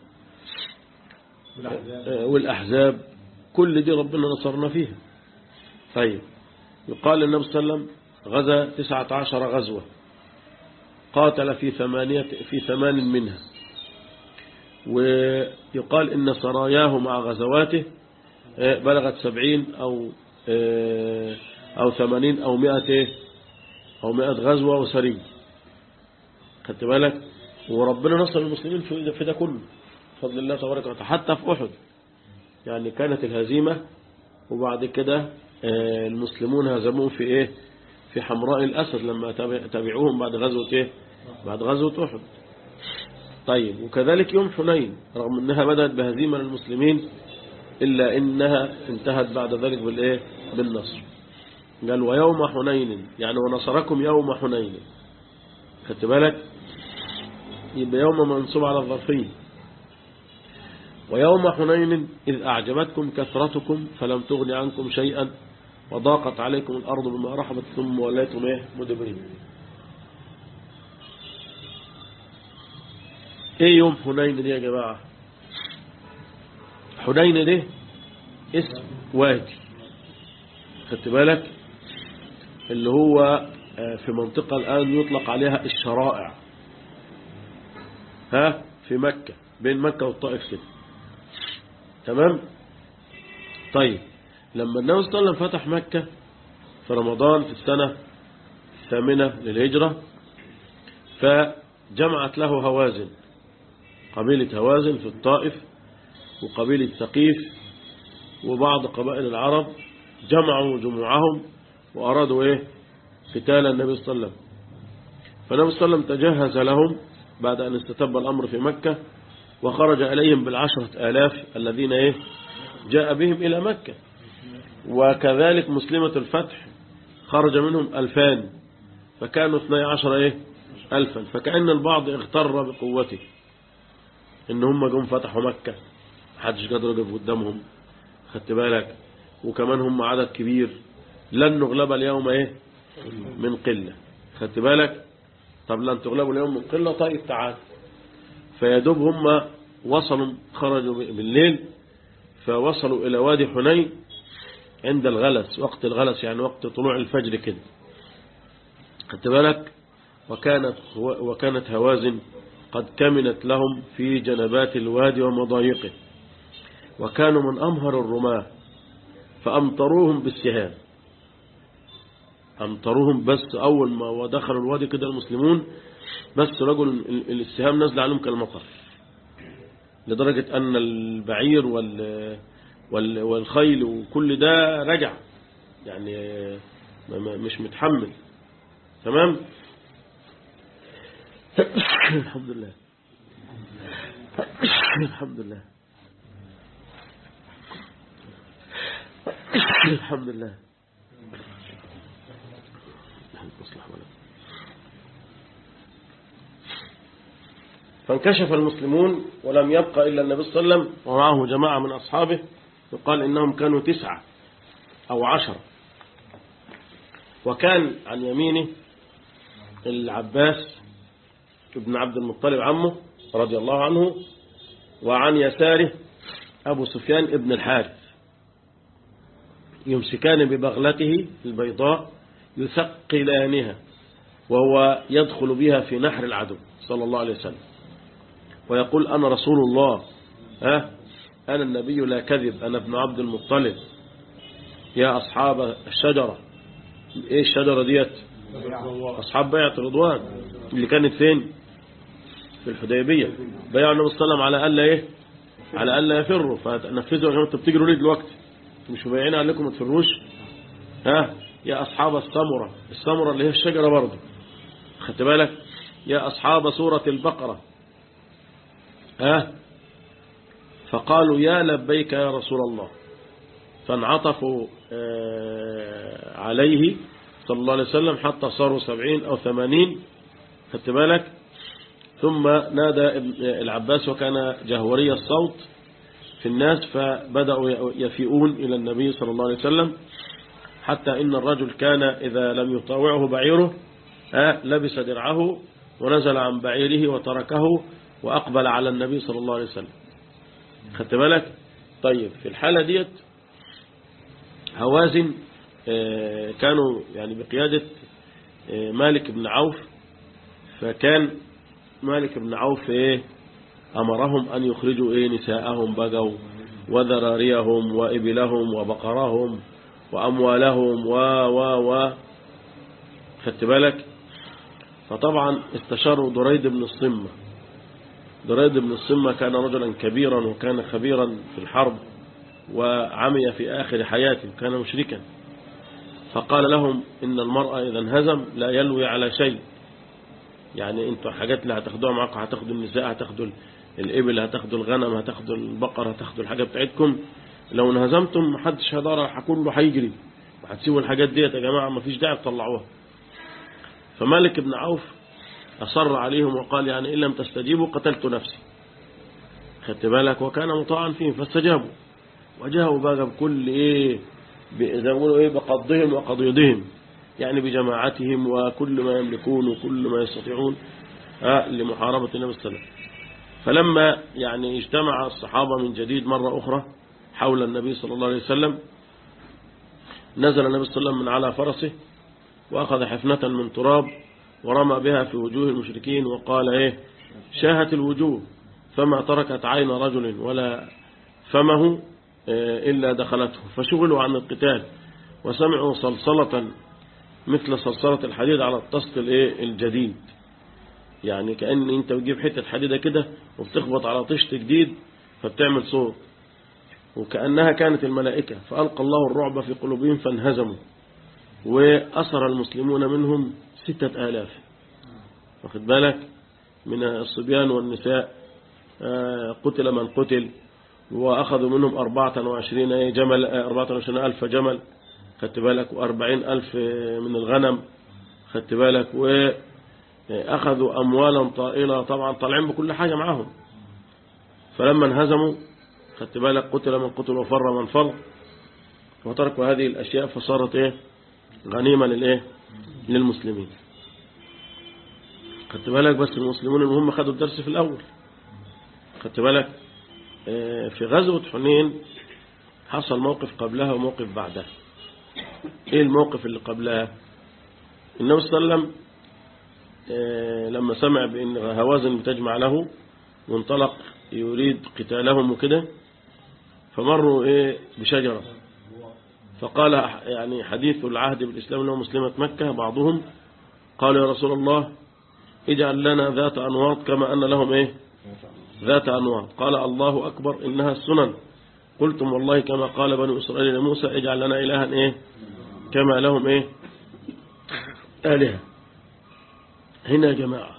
آه، والأحزاب كل دي ربنا نصرنا فيها طيب يقال النبي صلى الله عليه وسلم غزا تسعة عشر غزوة قاتل في ثمانية في ثمان منها ويقال إن سراياه مع غزواته آه، بلغت سبعين أو آه، أو ثمانين أو مئة إيه؟ أو مئة غزوة وسري خدت بالك وربنا نصر المسلمين في في ده كله بفضل الله تبارك وتعالى حتى في أحد يعني كانت الهزيمة وبعد كده آه، المسلمون هزموهم في إيه في حمراء الأسد لما تابع- تابعوهم بعد غزوة إيه بعد غزوة أحد طيب وكذلك يوم حنين رغم أنها بدأت بهزيمة للمسلمين إلا إنها انتهت بعد ذلك بالإيه بالنصر قال ويوم حنين يعني ونصركم يوم حنين خدت بالك يبقى يوم منصوب على الظرفين ويوم حنين إذ أعجبتكم كثرتكم فلم تغن عنكم شيئا وضاقت عليكم الأرض بما رحبت ثم وليتم إيه مدبرين إيه يوم حنين دي يا جماعة حنين دي اسم وادي خدت بالك اللي هو آه، في منطقة الآن يطلق عليها الشرائع ها في مكة بين مكة والطائف كده تمام طيب لما النبي صلى الله عليه وسلم فتح مكة في رمضان في السنة الثامنة للهجرة فجمعت له هوازن قبيلة هوازن في الطائف وقبيلة ثقيف وبعض قبائل العرب جمعوا جموعهم وأرادوا إيه قتال النبي صلى الله عليه وسلم فالنبي صلى الله عليه وسلم تجهز لهم بعد أن استتب الأمر في مكة وخرج إليهم بالعشرة آلاف الذين إيه جاء بهم إلى مكة وكذلك مسلمة الفتح خرج منهم ألفان فكانوا اثني عشر إيه ألفا فكأن البعض اغتر بقوته إن هم جم فتحوا مكة محدش قدر يقف قدامهم خدت بالك وكمان هم عدد كبير لن نغلب اليوم ايه من قلة خدت بالك طب لن تغلبوا اليوم من قلة طيب تعال فيدوب هم وصلوا خرجوا بالليل فوصلوا إلى وادي حنين عند الغلس وقت الغلس يعني وقت طلوع الفجر كده خدت بالك وكانت وكانت هوازن قد كمنت لهم في جنبات الوادي ومضايقه وكانوا من أمهر الرماة فأمطروهم بالسهام أمطروهم بس أول ما دخلوا الوادي كده المسلمون بس رجل السهام نزل عليهم كالمطر لدرجة أن البعير وال وال والخيل وكل ده رجع يعني مش متحمل تمام الحمد لله الحمد لله الحمد لله فانكشف المسلمون ولم يبقى إلا النبي صلى الله عليه وسلم ومعه جماعة من أصحابه يقال إنهم كانوا تسعة أو عشرة وكان عن يمينه العباس ابن عبد المطلب عمه رضي الله عنه وعن يساره أبو سفيان ابن الحارث يمسكان ببغلته البيضاء يثقلانها وهو يدخل بها في نحر العدو صلى الله عليه وسلم ويقول أنا رسول الله ها أنا النبي لا كذب أنا ابن عبد المطلب يا أصحاب الشجرة إيه الشجرة ديت أصحاب بيعة رضوان اللي كانت فين في الحديبية بيعوا النبي صلى الله عليه وسلم على ألا إيه على ألا يفروا فتنفذوا عشان انتوا بتجروا ليه دلوقتي مش مبيعين عليكم ما تفروش ها يا أصحاب السمرة السمرة اللي هي الشجرة برضه خدت بالك يا أصحاب سورة البقرة ها فقالوا يا لبيك يا رسول الله فانعطفوا عليه صلى الله عليه وسلم حتى صاروا سبعين أو ثمانين خدت بالك ثم نادى العباس وكان جهوري الصوت في الناس فبدأوا يفيئون إلى النبي صلى الله عليه وسلم حتى إن الرجل كان إذا لم يطاوعه بعيره آه، لبس درعه ونزل عن بعيره وتركه وأقبل على النبي صلى الله عليه وسلم خدت بالك طيب في الحالة ديت هوازن آه، كانوا يعني بقيادة آه، مالك بن عوف فكان مالك بن عوف ايه أمرهم أن يخرجوا ايه نساءهم بقوا وذراريهم وإبلهم وبقرهم وأموالهم و و و خدت بالك فطبعا استشاروا دريد بن الصمة دريد بن الصمة كان رجلا كبيرا وكان خبيرا في الحرب وعمي في آخر حياته وكان مشركا فقال لهم إن المرأة إذا انهزم لا يلوي على شيء يعني انتوا حاجات اللي هتاخدوها معاكم هتاخدوا النساء هتاخدوا الإبل هتاخدوا الغنم هتاخدوا البقر هتاخدوا الحاجة بتاعتكم لو انهزمتم محدش هيقدر كله هيجري وهتسيبوا الحاجات ديت يا جماعة مفيش داعي تطلعوها فمالك بن عوف أصر عليهم وقال يعني إن لم تستجيبوا قتلت نفسي خدت بالك وكان مطاعا فيهم فاستجابوا وجاءوا بقى بكل إيه ب- زي ما بيقولوا إيه بقضهم وقضيضهم يعني بجماعتهم وكل ما يملكون وكل ما يستطيعون آه لمحاربة النبي صلى الله عليه وسلم فلما يعني اجتمع الصحابة من جديد مرة أخرى حول النبي صلى الله عليه وسلم نزل النبي صلى الله عليه وسلم من على فرسه وأخذ حفنة من تراب ورمى بها في وجوه المشركين وقال إيه شاهت الوجوه فما تركت عين رجل ولا فمه آه، إلا دخلته فشغلوا عن القتال وسمعوا صلصلة مثل صلصلة الحديد على الطست الإيه الجديد يعني كأن أنت بتجيب حتة حديدة كده وبتخبط على طشت جديد فبتعمل صوت وكأنها كانت الملائكة فألقى الله الرعب في قلوبهم فانهزموا وأسر المسلمون منهم ستة آلاف واخد بالك من الصبيان والنساء آه، قتل من قتل وأخذوا منهم أربعة وعشرين جمل آه، أربعة وعشرين ألف جمل خدت بالك وأربعين ألف من الغنم خدت بالك وأخذوا أموالا طائلة طبعا طالعين بكل حاجة معاهم فلما انهزموا خدت بالك قتل من قتل وفر من فر وتركوا هذه الأشياء فصارت إيه غنيمة للإيه للمسلمين خدت بالك بس المسلمون المهم خدوا الدرس في الأول خدت بالك آه، في غزوة حنين حصل موقف قبلها وموقف بعدها ايه الموقف اللي قبلها النبي صلى الله عليه وسلم آه، لما سمع بان هوازن بتجمع له وانطلق يريد قتالهم وكده فمروا ايه بشجرة فقال يعني حديث العهد بالإسلام له مسلمة مكة بعضهم قال يا رسول الله اجعل لنا ذات أنواط كما أن لهم ايه ذات أنواط قال الله أكبر إنها السنن قلتم والله كما قال بنو إسرائيل لموسى اجعل لنا إلها إيه كما لهم إيه آلهة هنا يا جماعة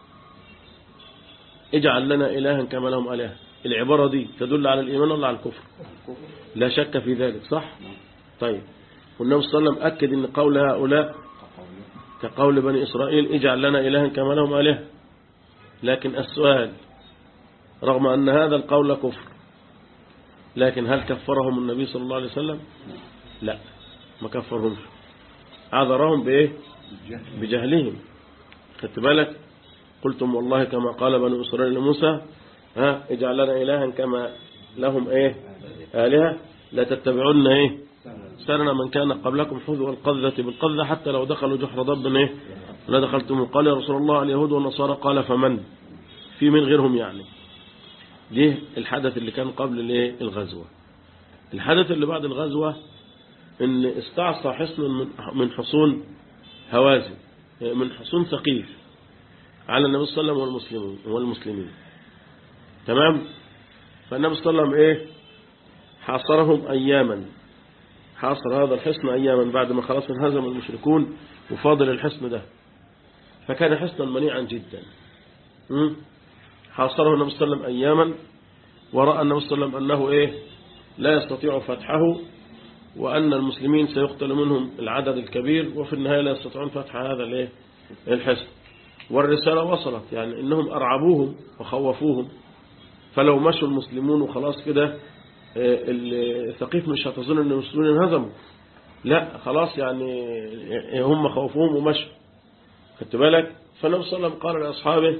اجعل لنا إلها كما لهم آلهة العبارة دي تدل على الإيمان ولا على الكفر لا شك في ذلك صح طيب والنبي صلى الله عليه وسلم أكد أن قول هؤلاء كقول بني إسرائيل اجعل لنا إلها كما لهم آلهة لكن السؤال رغم أن هذا القول كفر لكن هل كفرهم النبي صلى الله عليه وسلم لا ما كفرهمش عذرهم بإيه بجهلهم خدت بالك قلتم والله كما قال بنو إسرائيل لموسى ها اجعل لنا إلها كما لهم إيه آلهة لا تتبعون إيه سنن من كان قبلكم حذو القذة بالقذة حتى لو دخلوا جحر ضب إيه لا دخلتم قال يا رسول الله اليهود والنصارى قال فمن في من غيرهم يعني دي الحدث اللي كان قبل الايه الغزوة الحدث اللي بعد الغزوة ان استعصى حصن من- من حصون هوازن من حصون ثقيف على النبي صلى الله عليه وسلم والمسلمين والمسلمين تمام فالنبي صلى الله عليه وسلم ايه حاصرهم اياما حاصر هذا الحصن اياما بعد ما خلاص انهزم المشركون وفاضل الحصن ده فكان حصنا منيعا جدا م? حاصره النبي صلى الله عليه وسلم أياما ورأى النبي صلى الله عليه وسلم أنه إيه لا يستطيع فتحه وأن المسلمين سيقتل منهم العدد الكبير وفي النهاية لا يستطيعون فتح هذا الإيه الحصن والرسالة وصلت يعني إنهم أرعبوهم وخوفوهم فلو مشوا المسلمون وخلاص كده آه، الثقيف مش هتظن أن المسلمين انهزموا لا خلاص يعني هم خوفوهم ومشوا خدت بالك فالنبي صلى الله عليه وسلم قال لأصحابه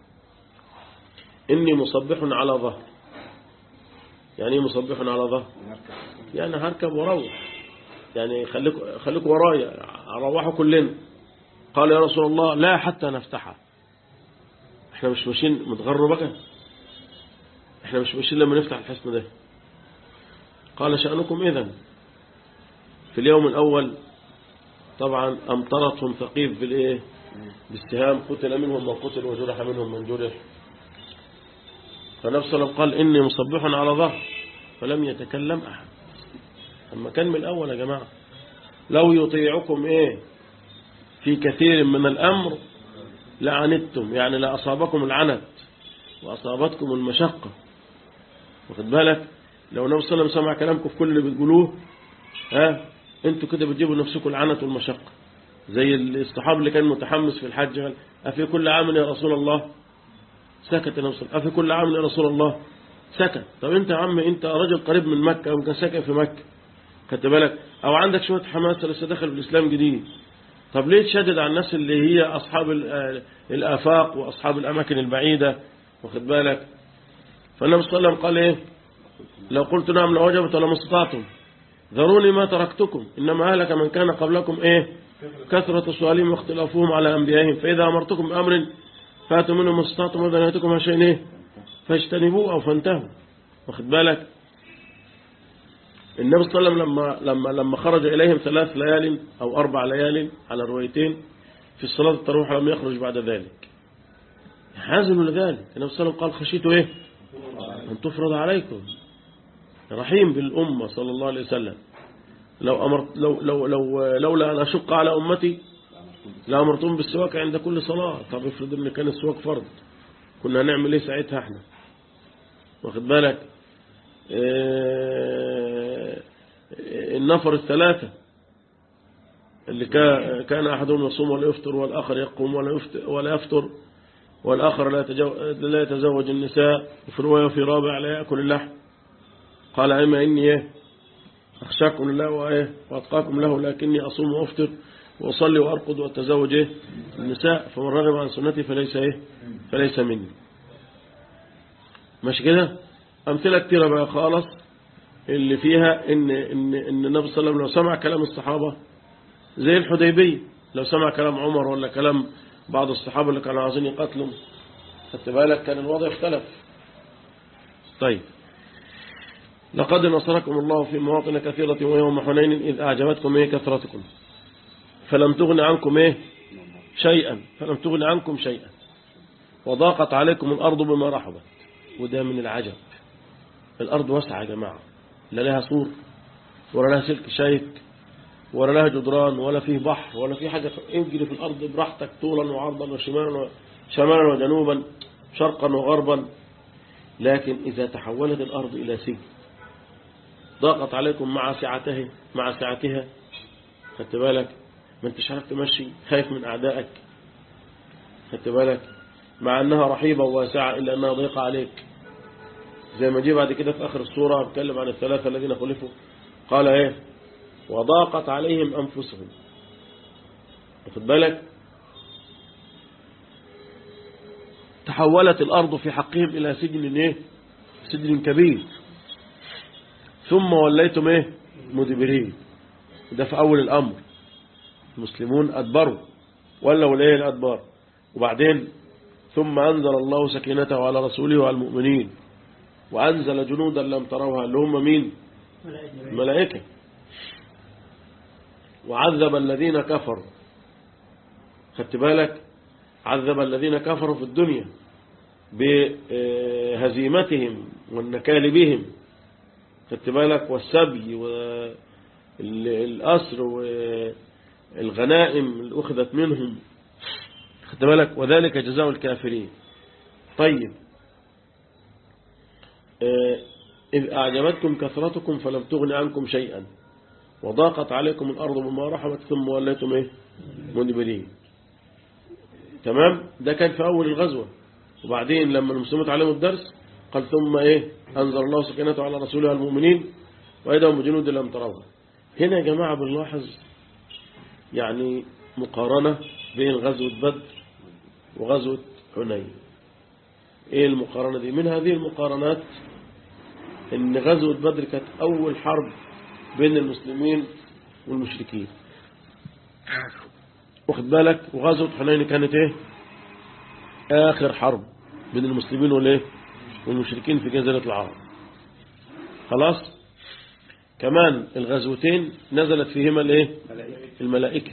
إني مصبح على ظهر يعني ايه مصبح على ظهر يعني هركب وروح يعني خليكوا خليكوا ورايا روحوا كلنا قال يا رسول الله لا حتى نفتحها احنا مش ماشيين متغروا بقى احنا مش ماشيين لما نفتح الحصن ده قال شأنكم إذن في اليوم الأول طبعا أمطرتهم ثقيف بالإيه بالسهام قتل منهم من قتل وجرح منهم من جرح فالنبي صلى الله عليه وسلم قال إني مصبح على ظهر فلم يتكلم أحد أما كان من الأول يا جماعة لو يطيعكم إيه في كثير من الأمر لعنتم يعني لأصابكم العنت وأصابتكم المشقة واخد بالك لو النبي صلى الله عليه وسلم سمع كلامكم في كل اللي بتقولوه ها انتوا كده بتجيبوا نفسكم العنت والمشقة زي الصحابي اللي كان متحمس في الحج قال أفي كل عام يا رسول الله سكت النبي صلى الله عليه وسلم أفي كل عام يا رسول الله سكت طب انت يا عم انت راجل قريب من مكة وكان ساكن في مكة خدت بالك او عندك شوية حماس لسه داخل في الاسلام جديد طب ليه تشدد على الناس اللي هي اصحاب الافاق واصحاب الاماكن البعيدة واخد بالك فالنبي صلى الله عليه وسلم قال ايه لو قلت نعم لوجبت ولا ما استطعتم ذروني ما تركتكم انما اهلك من كان قبلكم ايه كثرة سؤالهم واختلافهم على انبيائهم فاذا امرتكم بامر فاتوا منه ما استطعتم واذا نهيتكم عن شيء ايه فاجتنبوه او فانتهوا واخد بالك النبي صلى الله عليه وسلم لما لما لما خرج إليهم ثلاث ليال أو أربع ليال على الروايتين في الصلاة التروح لم يخرج بعد ذلك حازم لذلك النبي صلى الله عليه وسلم قال خشيت إيه أن تفرض عليكم رحيم بالأمة صلى الله عليه وسلم لو أمرت لو لو لو لولا أن أشق على أمتي لأمرتهم بالسواك عند كل صلاة طب افرض إن كان السواك فرض كنا هنعمل إيه ساعتها إحنا واخد بالك النفر الثلاثة اللي كان أحدهم يصوم ولا يفطر والآخر يقوم ولا يفطر, ولا يفطر والآخر لا لا يتزوج النساء وفي رواية في رابع لا يأكل اللحم قال أما إني إيه أخشاكم لله وإيه وأتقاكم له لكني أصوم وأفطر وأصلي وأرقد وأتزوج إيه النساء فمن رغب عن سنتي فليس إيه فليس مني مش كده أمثلة كتيرة بقى خالص اللي فيها إن, إن, إن النبي صلى الله عليه وسلم لو سمع كلام الصحابة زي الحديبية لو سمع كلام عمر ولا كلام بعض الصحابة اللي كانوا عايزين يقتلوا خدت بالك كان الوضع اختلف طيب لقد نصركم الله في مواطن كثيرة ويوم حنين إذ أعجبتكم إيه كثرتكم فلم تغن عنكم إيه شيئا فلم تغن عنكم شيئا وضاقت عليكم الأرض بما رحبت وده من العجب الأرض واسعة يا جماعة لا لها سور ولا لها سلك شايك ولا لها جدران ولا فيه بحر ولا فيه حاجة اجري في الأرض براحتك طولا وعرضا وشمالا شمالا وجنوبا شرقا وغربا لكن إذا تحولت الأرض إلى سجن ضاقت عليكم مع سعته مع سعتها خدت بالك ما انتش عارف تمشي خايف من أعدائك خدت بالك مع أنها رحيبة وواسعة إلا أنها ضيقة عليك زي ما جه بعد كده في آخر السورة بتكلم عن الثلاثة الذين خلفوا قال ايه وضاقت عليهم أنفسهم واخد بالك تحولت الأرض في حقهم إلى سجن ايه سجن كبير ثم وليتم ايه مدبرين ده في أول الأمر المسلمون أدبروا ولوا الايه الأدبار وبعدين ثم أنزل الله سكينته على رسوله وعلى المؤمنين وأنزل جنودا لم تروها اللي هم مين الملائكة وعذب الذين كفروا خدت بالك عذب الذين كفروا في الدنيا بهزيمتهم والنكال بهم خدت بالك والسبي والأسر والغنائم اللي أخذت منهم خدت بالك وذلك جزاء الكافرين طيب إذ أعجبتكم كثرتكم فلم تغن عنكم شيئا وضاقت عليكم الأرض بما رحمت ثم وليتم إيه مدبرين تمام ده كان في أول الغزوة وبعدين لما المسلمين تعلموا الدرس قال ثم إيه أنزل الله سكينته على رسوله المؤمنين وأيدهم بجنود لم تروها هنا يا جماعة بنلاحظ يعني مقارنة بين غزوة بدر وغزوة حنين ايه المقارنة دي من هذه المقارنات ان غزوة بدر كانت اول حرب بين المسلمين والمشركين واخد بالك وغزوة حنين كانت ايه اخر حرب بين المسلمين والايه والمشركين في جزيرة العرب خلاص كمان الغزوتين نزلت فيهما الايه الملائكة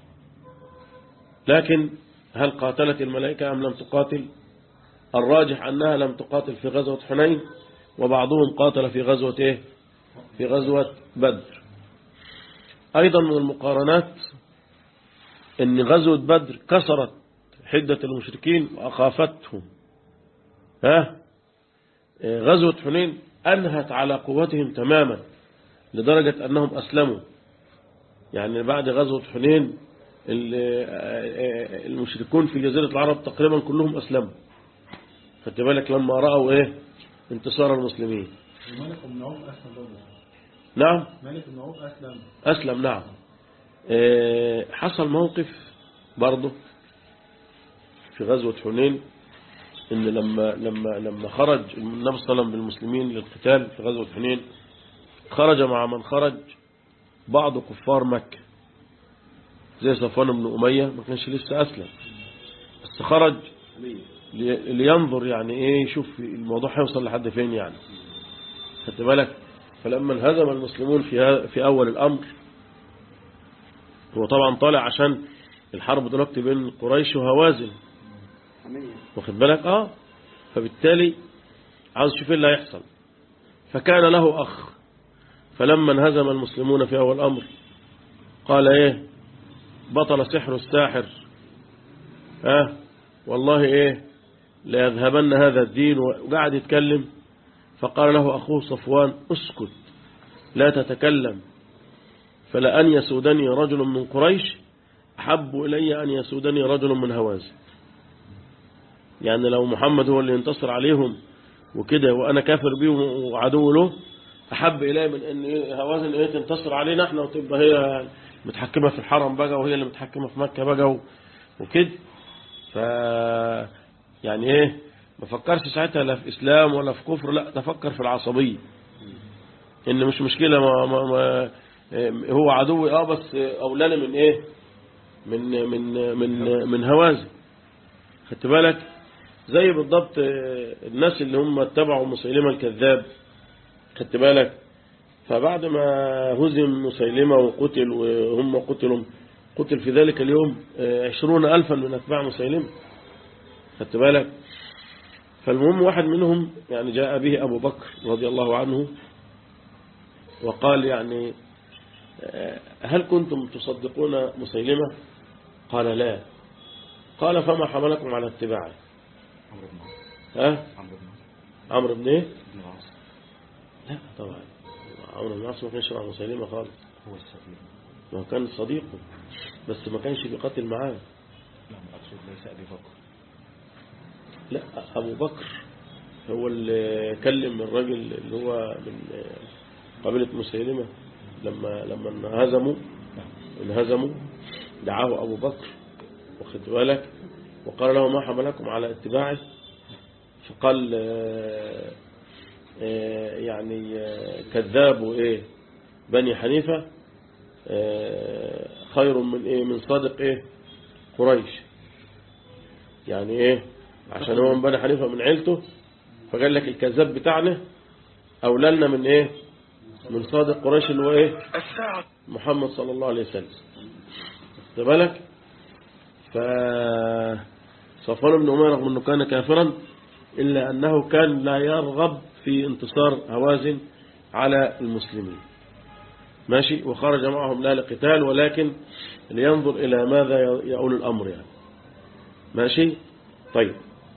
لكن هل قاتلت الملائكة أم لم تقاتل الراجح أنها لم تقاتل في غزوة حنين وبعضهم قاتل في غزوة إيه في غزوة بدر أيضا من المقارنات أن غزوة بدر كسرت حدة المشركين وأخافتهم ها غزوة حنين أنهت على قوتهم تماما لدرجة أنهم أسلموا يعني بعد غزوة حنين المشركون في جزيرة العرب تقريبا كلهم أسلموا خدت بالك لما رأوا إيه انتصار المسلمين مالك بن عوف أسلم برضه نعم مالك بن عوف أسلم أسلم نعم إيه، حصل موقف برضه في غزوة حنين إن لما لما لما خرج النبي صلى الله عليه وسلم بالمسلمين للقتال في غزوة حنين خرج مع من خرج بعض كفار مكة زي صفوان بن أمية ما كانش لسه أسلم بس خرج لي- لينظر يعني إيه يشوف الموضوع هيوصل لحد فين يعني خدت بالك فلما انهزم المسلمون في ها- في أول الأمر هو طبعا طالع عشان الحرب دلوقتي بين قريش وهوازن واخد بالك اه فبالتالي عاوز يشوف ايه اللي هيحصل فكان له أخ فلما انهزم المسلمون في أول الأمر قال ايه بطل سحر الساحر ها والله ايه لا يذهبن هذا الدين وقعد يتكلم فقال له أخوه صفوان اسكت لا تتكلم فلأن يسودني رجل من قريش أحب إلي أن يسودني رجل من هوازن يعني لو محمد هو اللي ينتصر عليهم وكده وأنا كافر بيهم وعدو له أحب إلي من أن هوازن إيه تنتصر علينا احنا وتبقى هي متحكمة في الحرم بقى وهي اللي متحكمة في مكة بقى و- وكده ف يعني ايه ما فكرش ساعتها لا في إسلام ولا في كفر لا تفكر في العصبية إن مش مشكلة ما ما ما هو عدوي اه بس أولاني من ايه من من من من هوازن خدت بالك زي بالضبط آه، الناس اللي هم اتبعوا مسيلمة الكذاب خدت بالك فبعد ما هزم مسيلمة وقتل وهم قتلوا قتل في ذلك اليوم آه، عشرون ألفا من أتباع مسيلمة خدت بالك فالمهم واحد منهم يعني جاء به أبو بكر رضي الله عنه وقال يعني آه، هل كنتم تصدقون مسيلمة قال لا قال فما حملكم على اتباعه عمرو بن العاص ها عمرو بن العاص عمرو بن ايه بن العاص لا طبعا عمرو بن العاص ما كانش مع مسيلمة خالص هو السفير ما هو كان صديقه بس ما كانش بيقاتل معاه لا مقصود ليس أبي بكر لا أبو بكر هو اللي كلم الراجل اللي هو من قبيلة مسيلمة لما لما انهزموا انهزموا دعاه أبو بكر واخد بالك وقال له ما حملكم على اتباعه فقال آه، آه، يعني آه، كذاب وإيه بني حنيفة آه، خير من إيه من صادق إيه قريش يعني إيه عشان هو من بني حنيفة من عيلته فقال لك الكذاب بتاعنا أولى لنا من إيه من صادق قريش اللي هو إيه محمد صلى الله عليه وسلم خد بالك فصفوان بن أمير رغم أنه كان كافرا إلا أنه كان لا يرغب في انتصار هوازن على المسلمين ماشي وخرج معهم لا لقتال ولكن لينظر إلى ماذا يؤول الأمر يعني ماشي طيب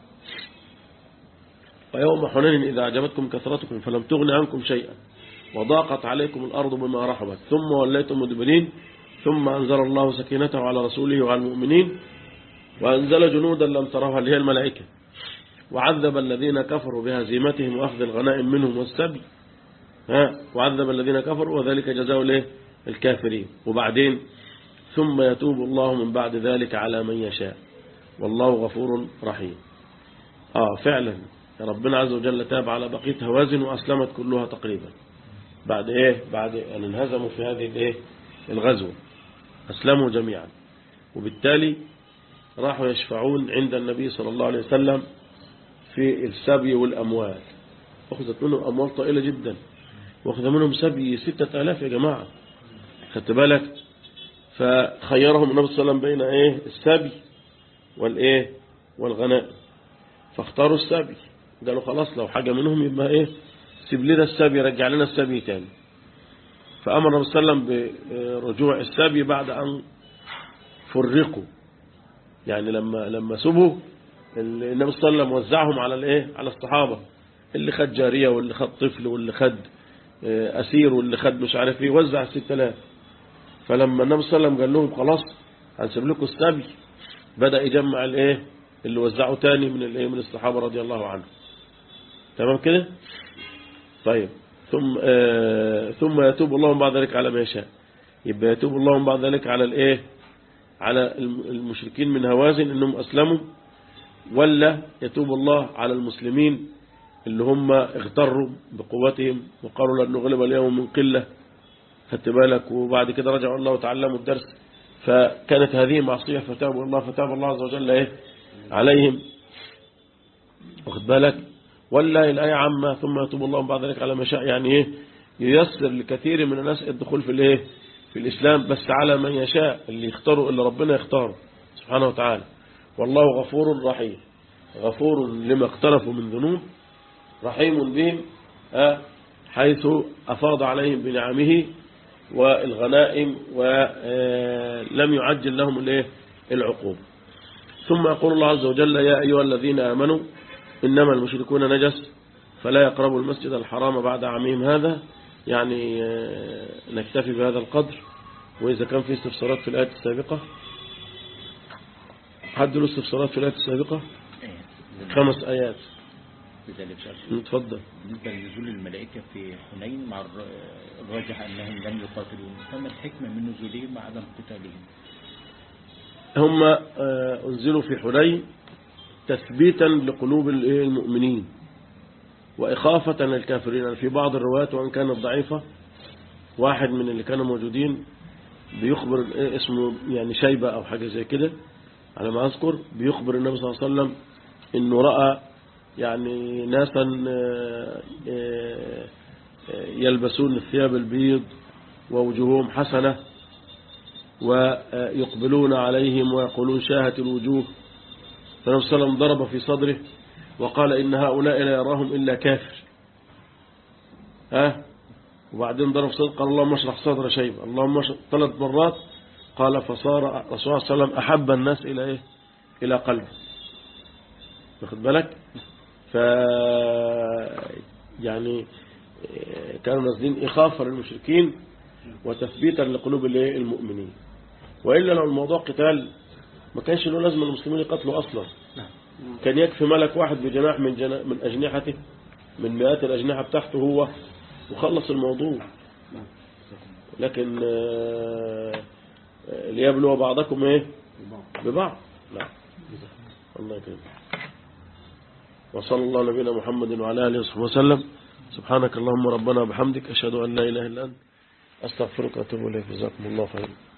ويوم حنين إذا أعجبتكم كثرتكم فلم تغن عنكم شيئا وضاقت عليكم الأرض بما رحبت ثم وليتم مدبرين ثم أنزل الله سكينته على رسوله وعلى المؤمنين وأنزل جنودا لم تروها اللي هي الملائكة وعذب الذين كفروا بهزيمتهم وأخذ الغنائم منهم والسبي ها وعذب الذين كفروا وذلك جزاء الايه الكافرين وبعدين ثم يتوب الله من بعد ذلك على من يشاء والله غفور رحيم آه فعلا ربنا عز وجل تاب على بقية هوازن وأسلمت كلها تقريبا بعد إيه بعد أن انهزموا في هذه الإيه الغزوة أسلموا جميعا وبالتالي راحوا يشفعون عند النبي صلى الله عليه وسلم في السبي والأموال أخذت منهم أموال طائلة جدا وأخذ منهم سبي ستة آلاف يا جماعة خدت بالك فخيرهم النبي صلى الله عليه وسلم بين إيه السبي والإيه والغنائم فاختاروا السبي قالوا خلاص لو حاجة منهم يبقى إيه سيب لنا السبي رجع لنا السبي تاني فأمر النبي صلى الله عليه وسلم برجوع السبي بعد أن فرقوا يعني لما لما سبوا النبي صلى الله عليه وسلم وزعهم على الايه على الصحابة اللي خد جارية واللي خد طفل واللي خد أسير واللي خد مش عارف ايه وزع الست آلاف فلما النبي صلى الله عليه وسلم قال لهم خلاص هنسيب لكم السبي بدأ يجمع الايه اللي وزعوا تاني من الايه من الصحابة رضي الله عنهم تمام كده طيب ثم آه ثم يتوب الله من بعد ذلك على ما يشاء يبقى يتوب الله من بعد ذلك على الايه على المشركين من هوازن انهم اسلموا ولا يتوب الله على المسلمين اللي هم اغتروا بقوتهم وقالوا لن نغلب اليوم من قلة خدت بالك وبعد كده رجعوا الله وتعلموا الدرس فكانت هذه معصية فتابوا الله فتاب الله عز وجل ايه عليهم واخد بالك ولا الآية عامة ثم يتوب الله بعد ذلك على ما شاء يعني ايه ييسر لكثير من الناس الدخول في الايه في الإسلام بس على من يشاء اللي يختاروا اللي ربنا يختاره سبحانه وتعالى والله غفور رحيم غفور لما اقترفوا من ذنوب رحيم بهم حيث أفاض عليهم بنعمه والغنائم ولم يعجل لهم الايه العقوب ثم يقول الله عز وجل يا أيها الذين آمنوا إنما المشركون نجس فلا يقربوا المسجد الحرام بعد عامهم هذا يعني نكتفي بهذا القدر وإذا كان في استفسارات في الآية السابقة حد له استفسارات في الآية السابقة خمس آيات بذلك اتفضل بالنسبة لنزول الملائكة في حنين مع الراجح أنهم لم يقاتلون فما الحكمة من نزولهم وعدم قتالهم هم أنزلوا في حنين تثبيتا لقلوب المؤمنين وإخافة للكافرين في بعض الروايات وأن كانت ضعيفة واحد من اللي كانوا موجودين بيخبر اسمه يعني شيبة أو حاجة زي كده على ما أذكر بيخبر النبي صلى الله عليه وسلم إنه رأى يعني ناسا يلبسون الثياب البيض ووجوههم حسنة ويقبلون عليهم ويقولون شاهت الوجوه فالنبي صلى الله عليه وسلم ضرب في صدره وقال إن هؤلاء لا يراهم إلا كافر ها وبعدين ضرب صدق قال اللهم اشرح صدر شيبة اللهم اشرح ثلاث مرات قال فصار رسول الله صلى الله عليه وسلم أحب الناس إلى إيه إلى قلبه واخد بالك ف يعني كانوا نازلين إخافة للمشركين وتثبيتا لقلوب المؤمنين وإلا لو الموضوع قتال ما كانش له لازم المسلمين يقتلوا أصلا كان يكفي ملك واحد بجناح من, جنا من أجنحته من مئات الأجنحة بتاعته هو وخلص الموضوع لكن ليبلو بعضكم ايه ببعض لا الله يكرمك وصلى الله نبينا محمد وعلى اله وصحبه وسلم سبحانك اللهم ربنا وبحمدك اشهد ان لا اله الا انت استغفرك واتوب اليك جزاكم الله خيرا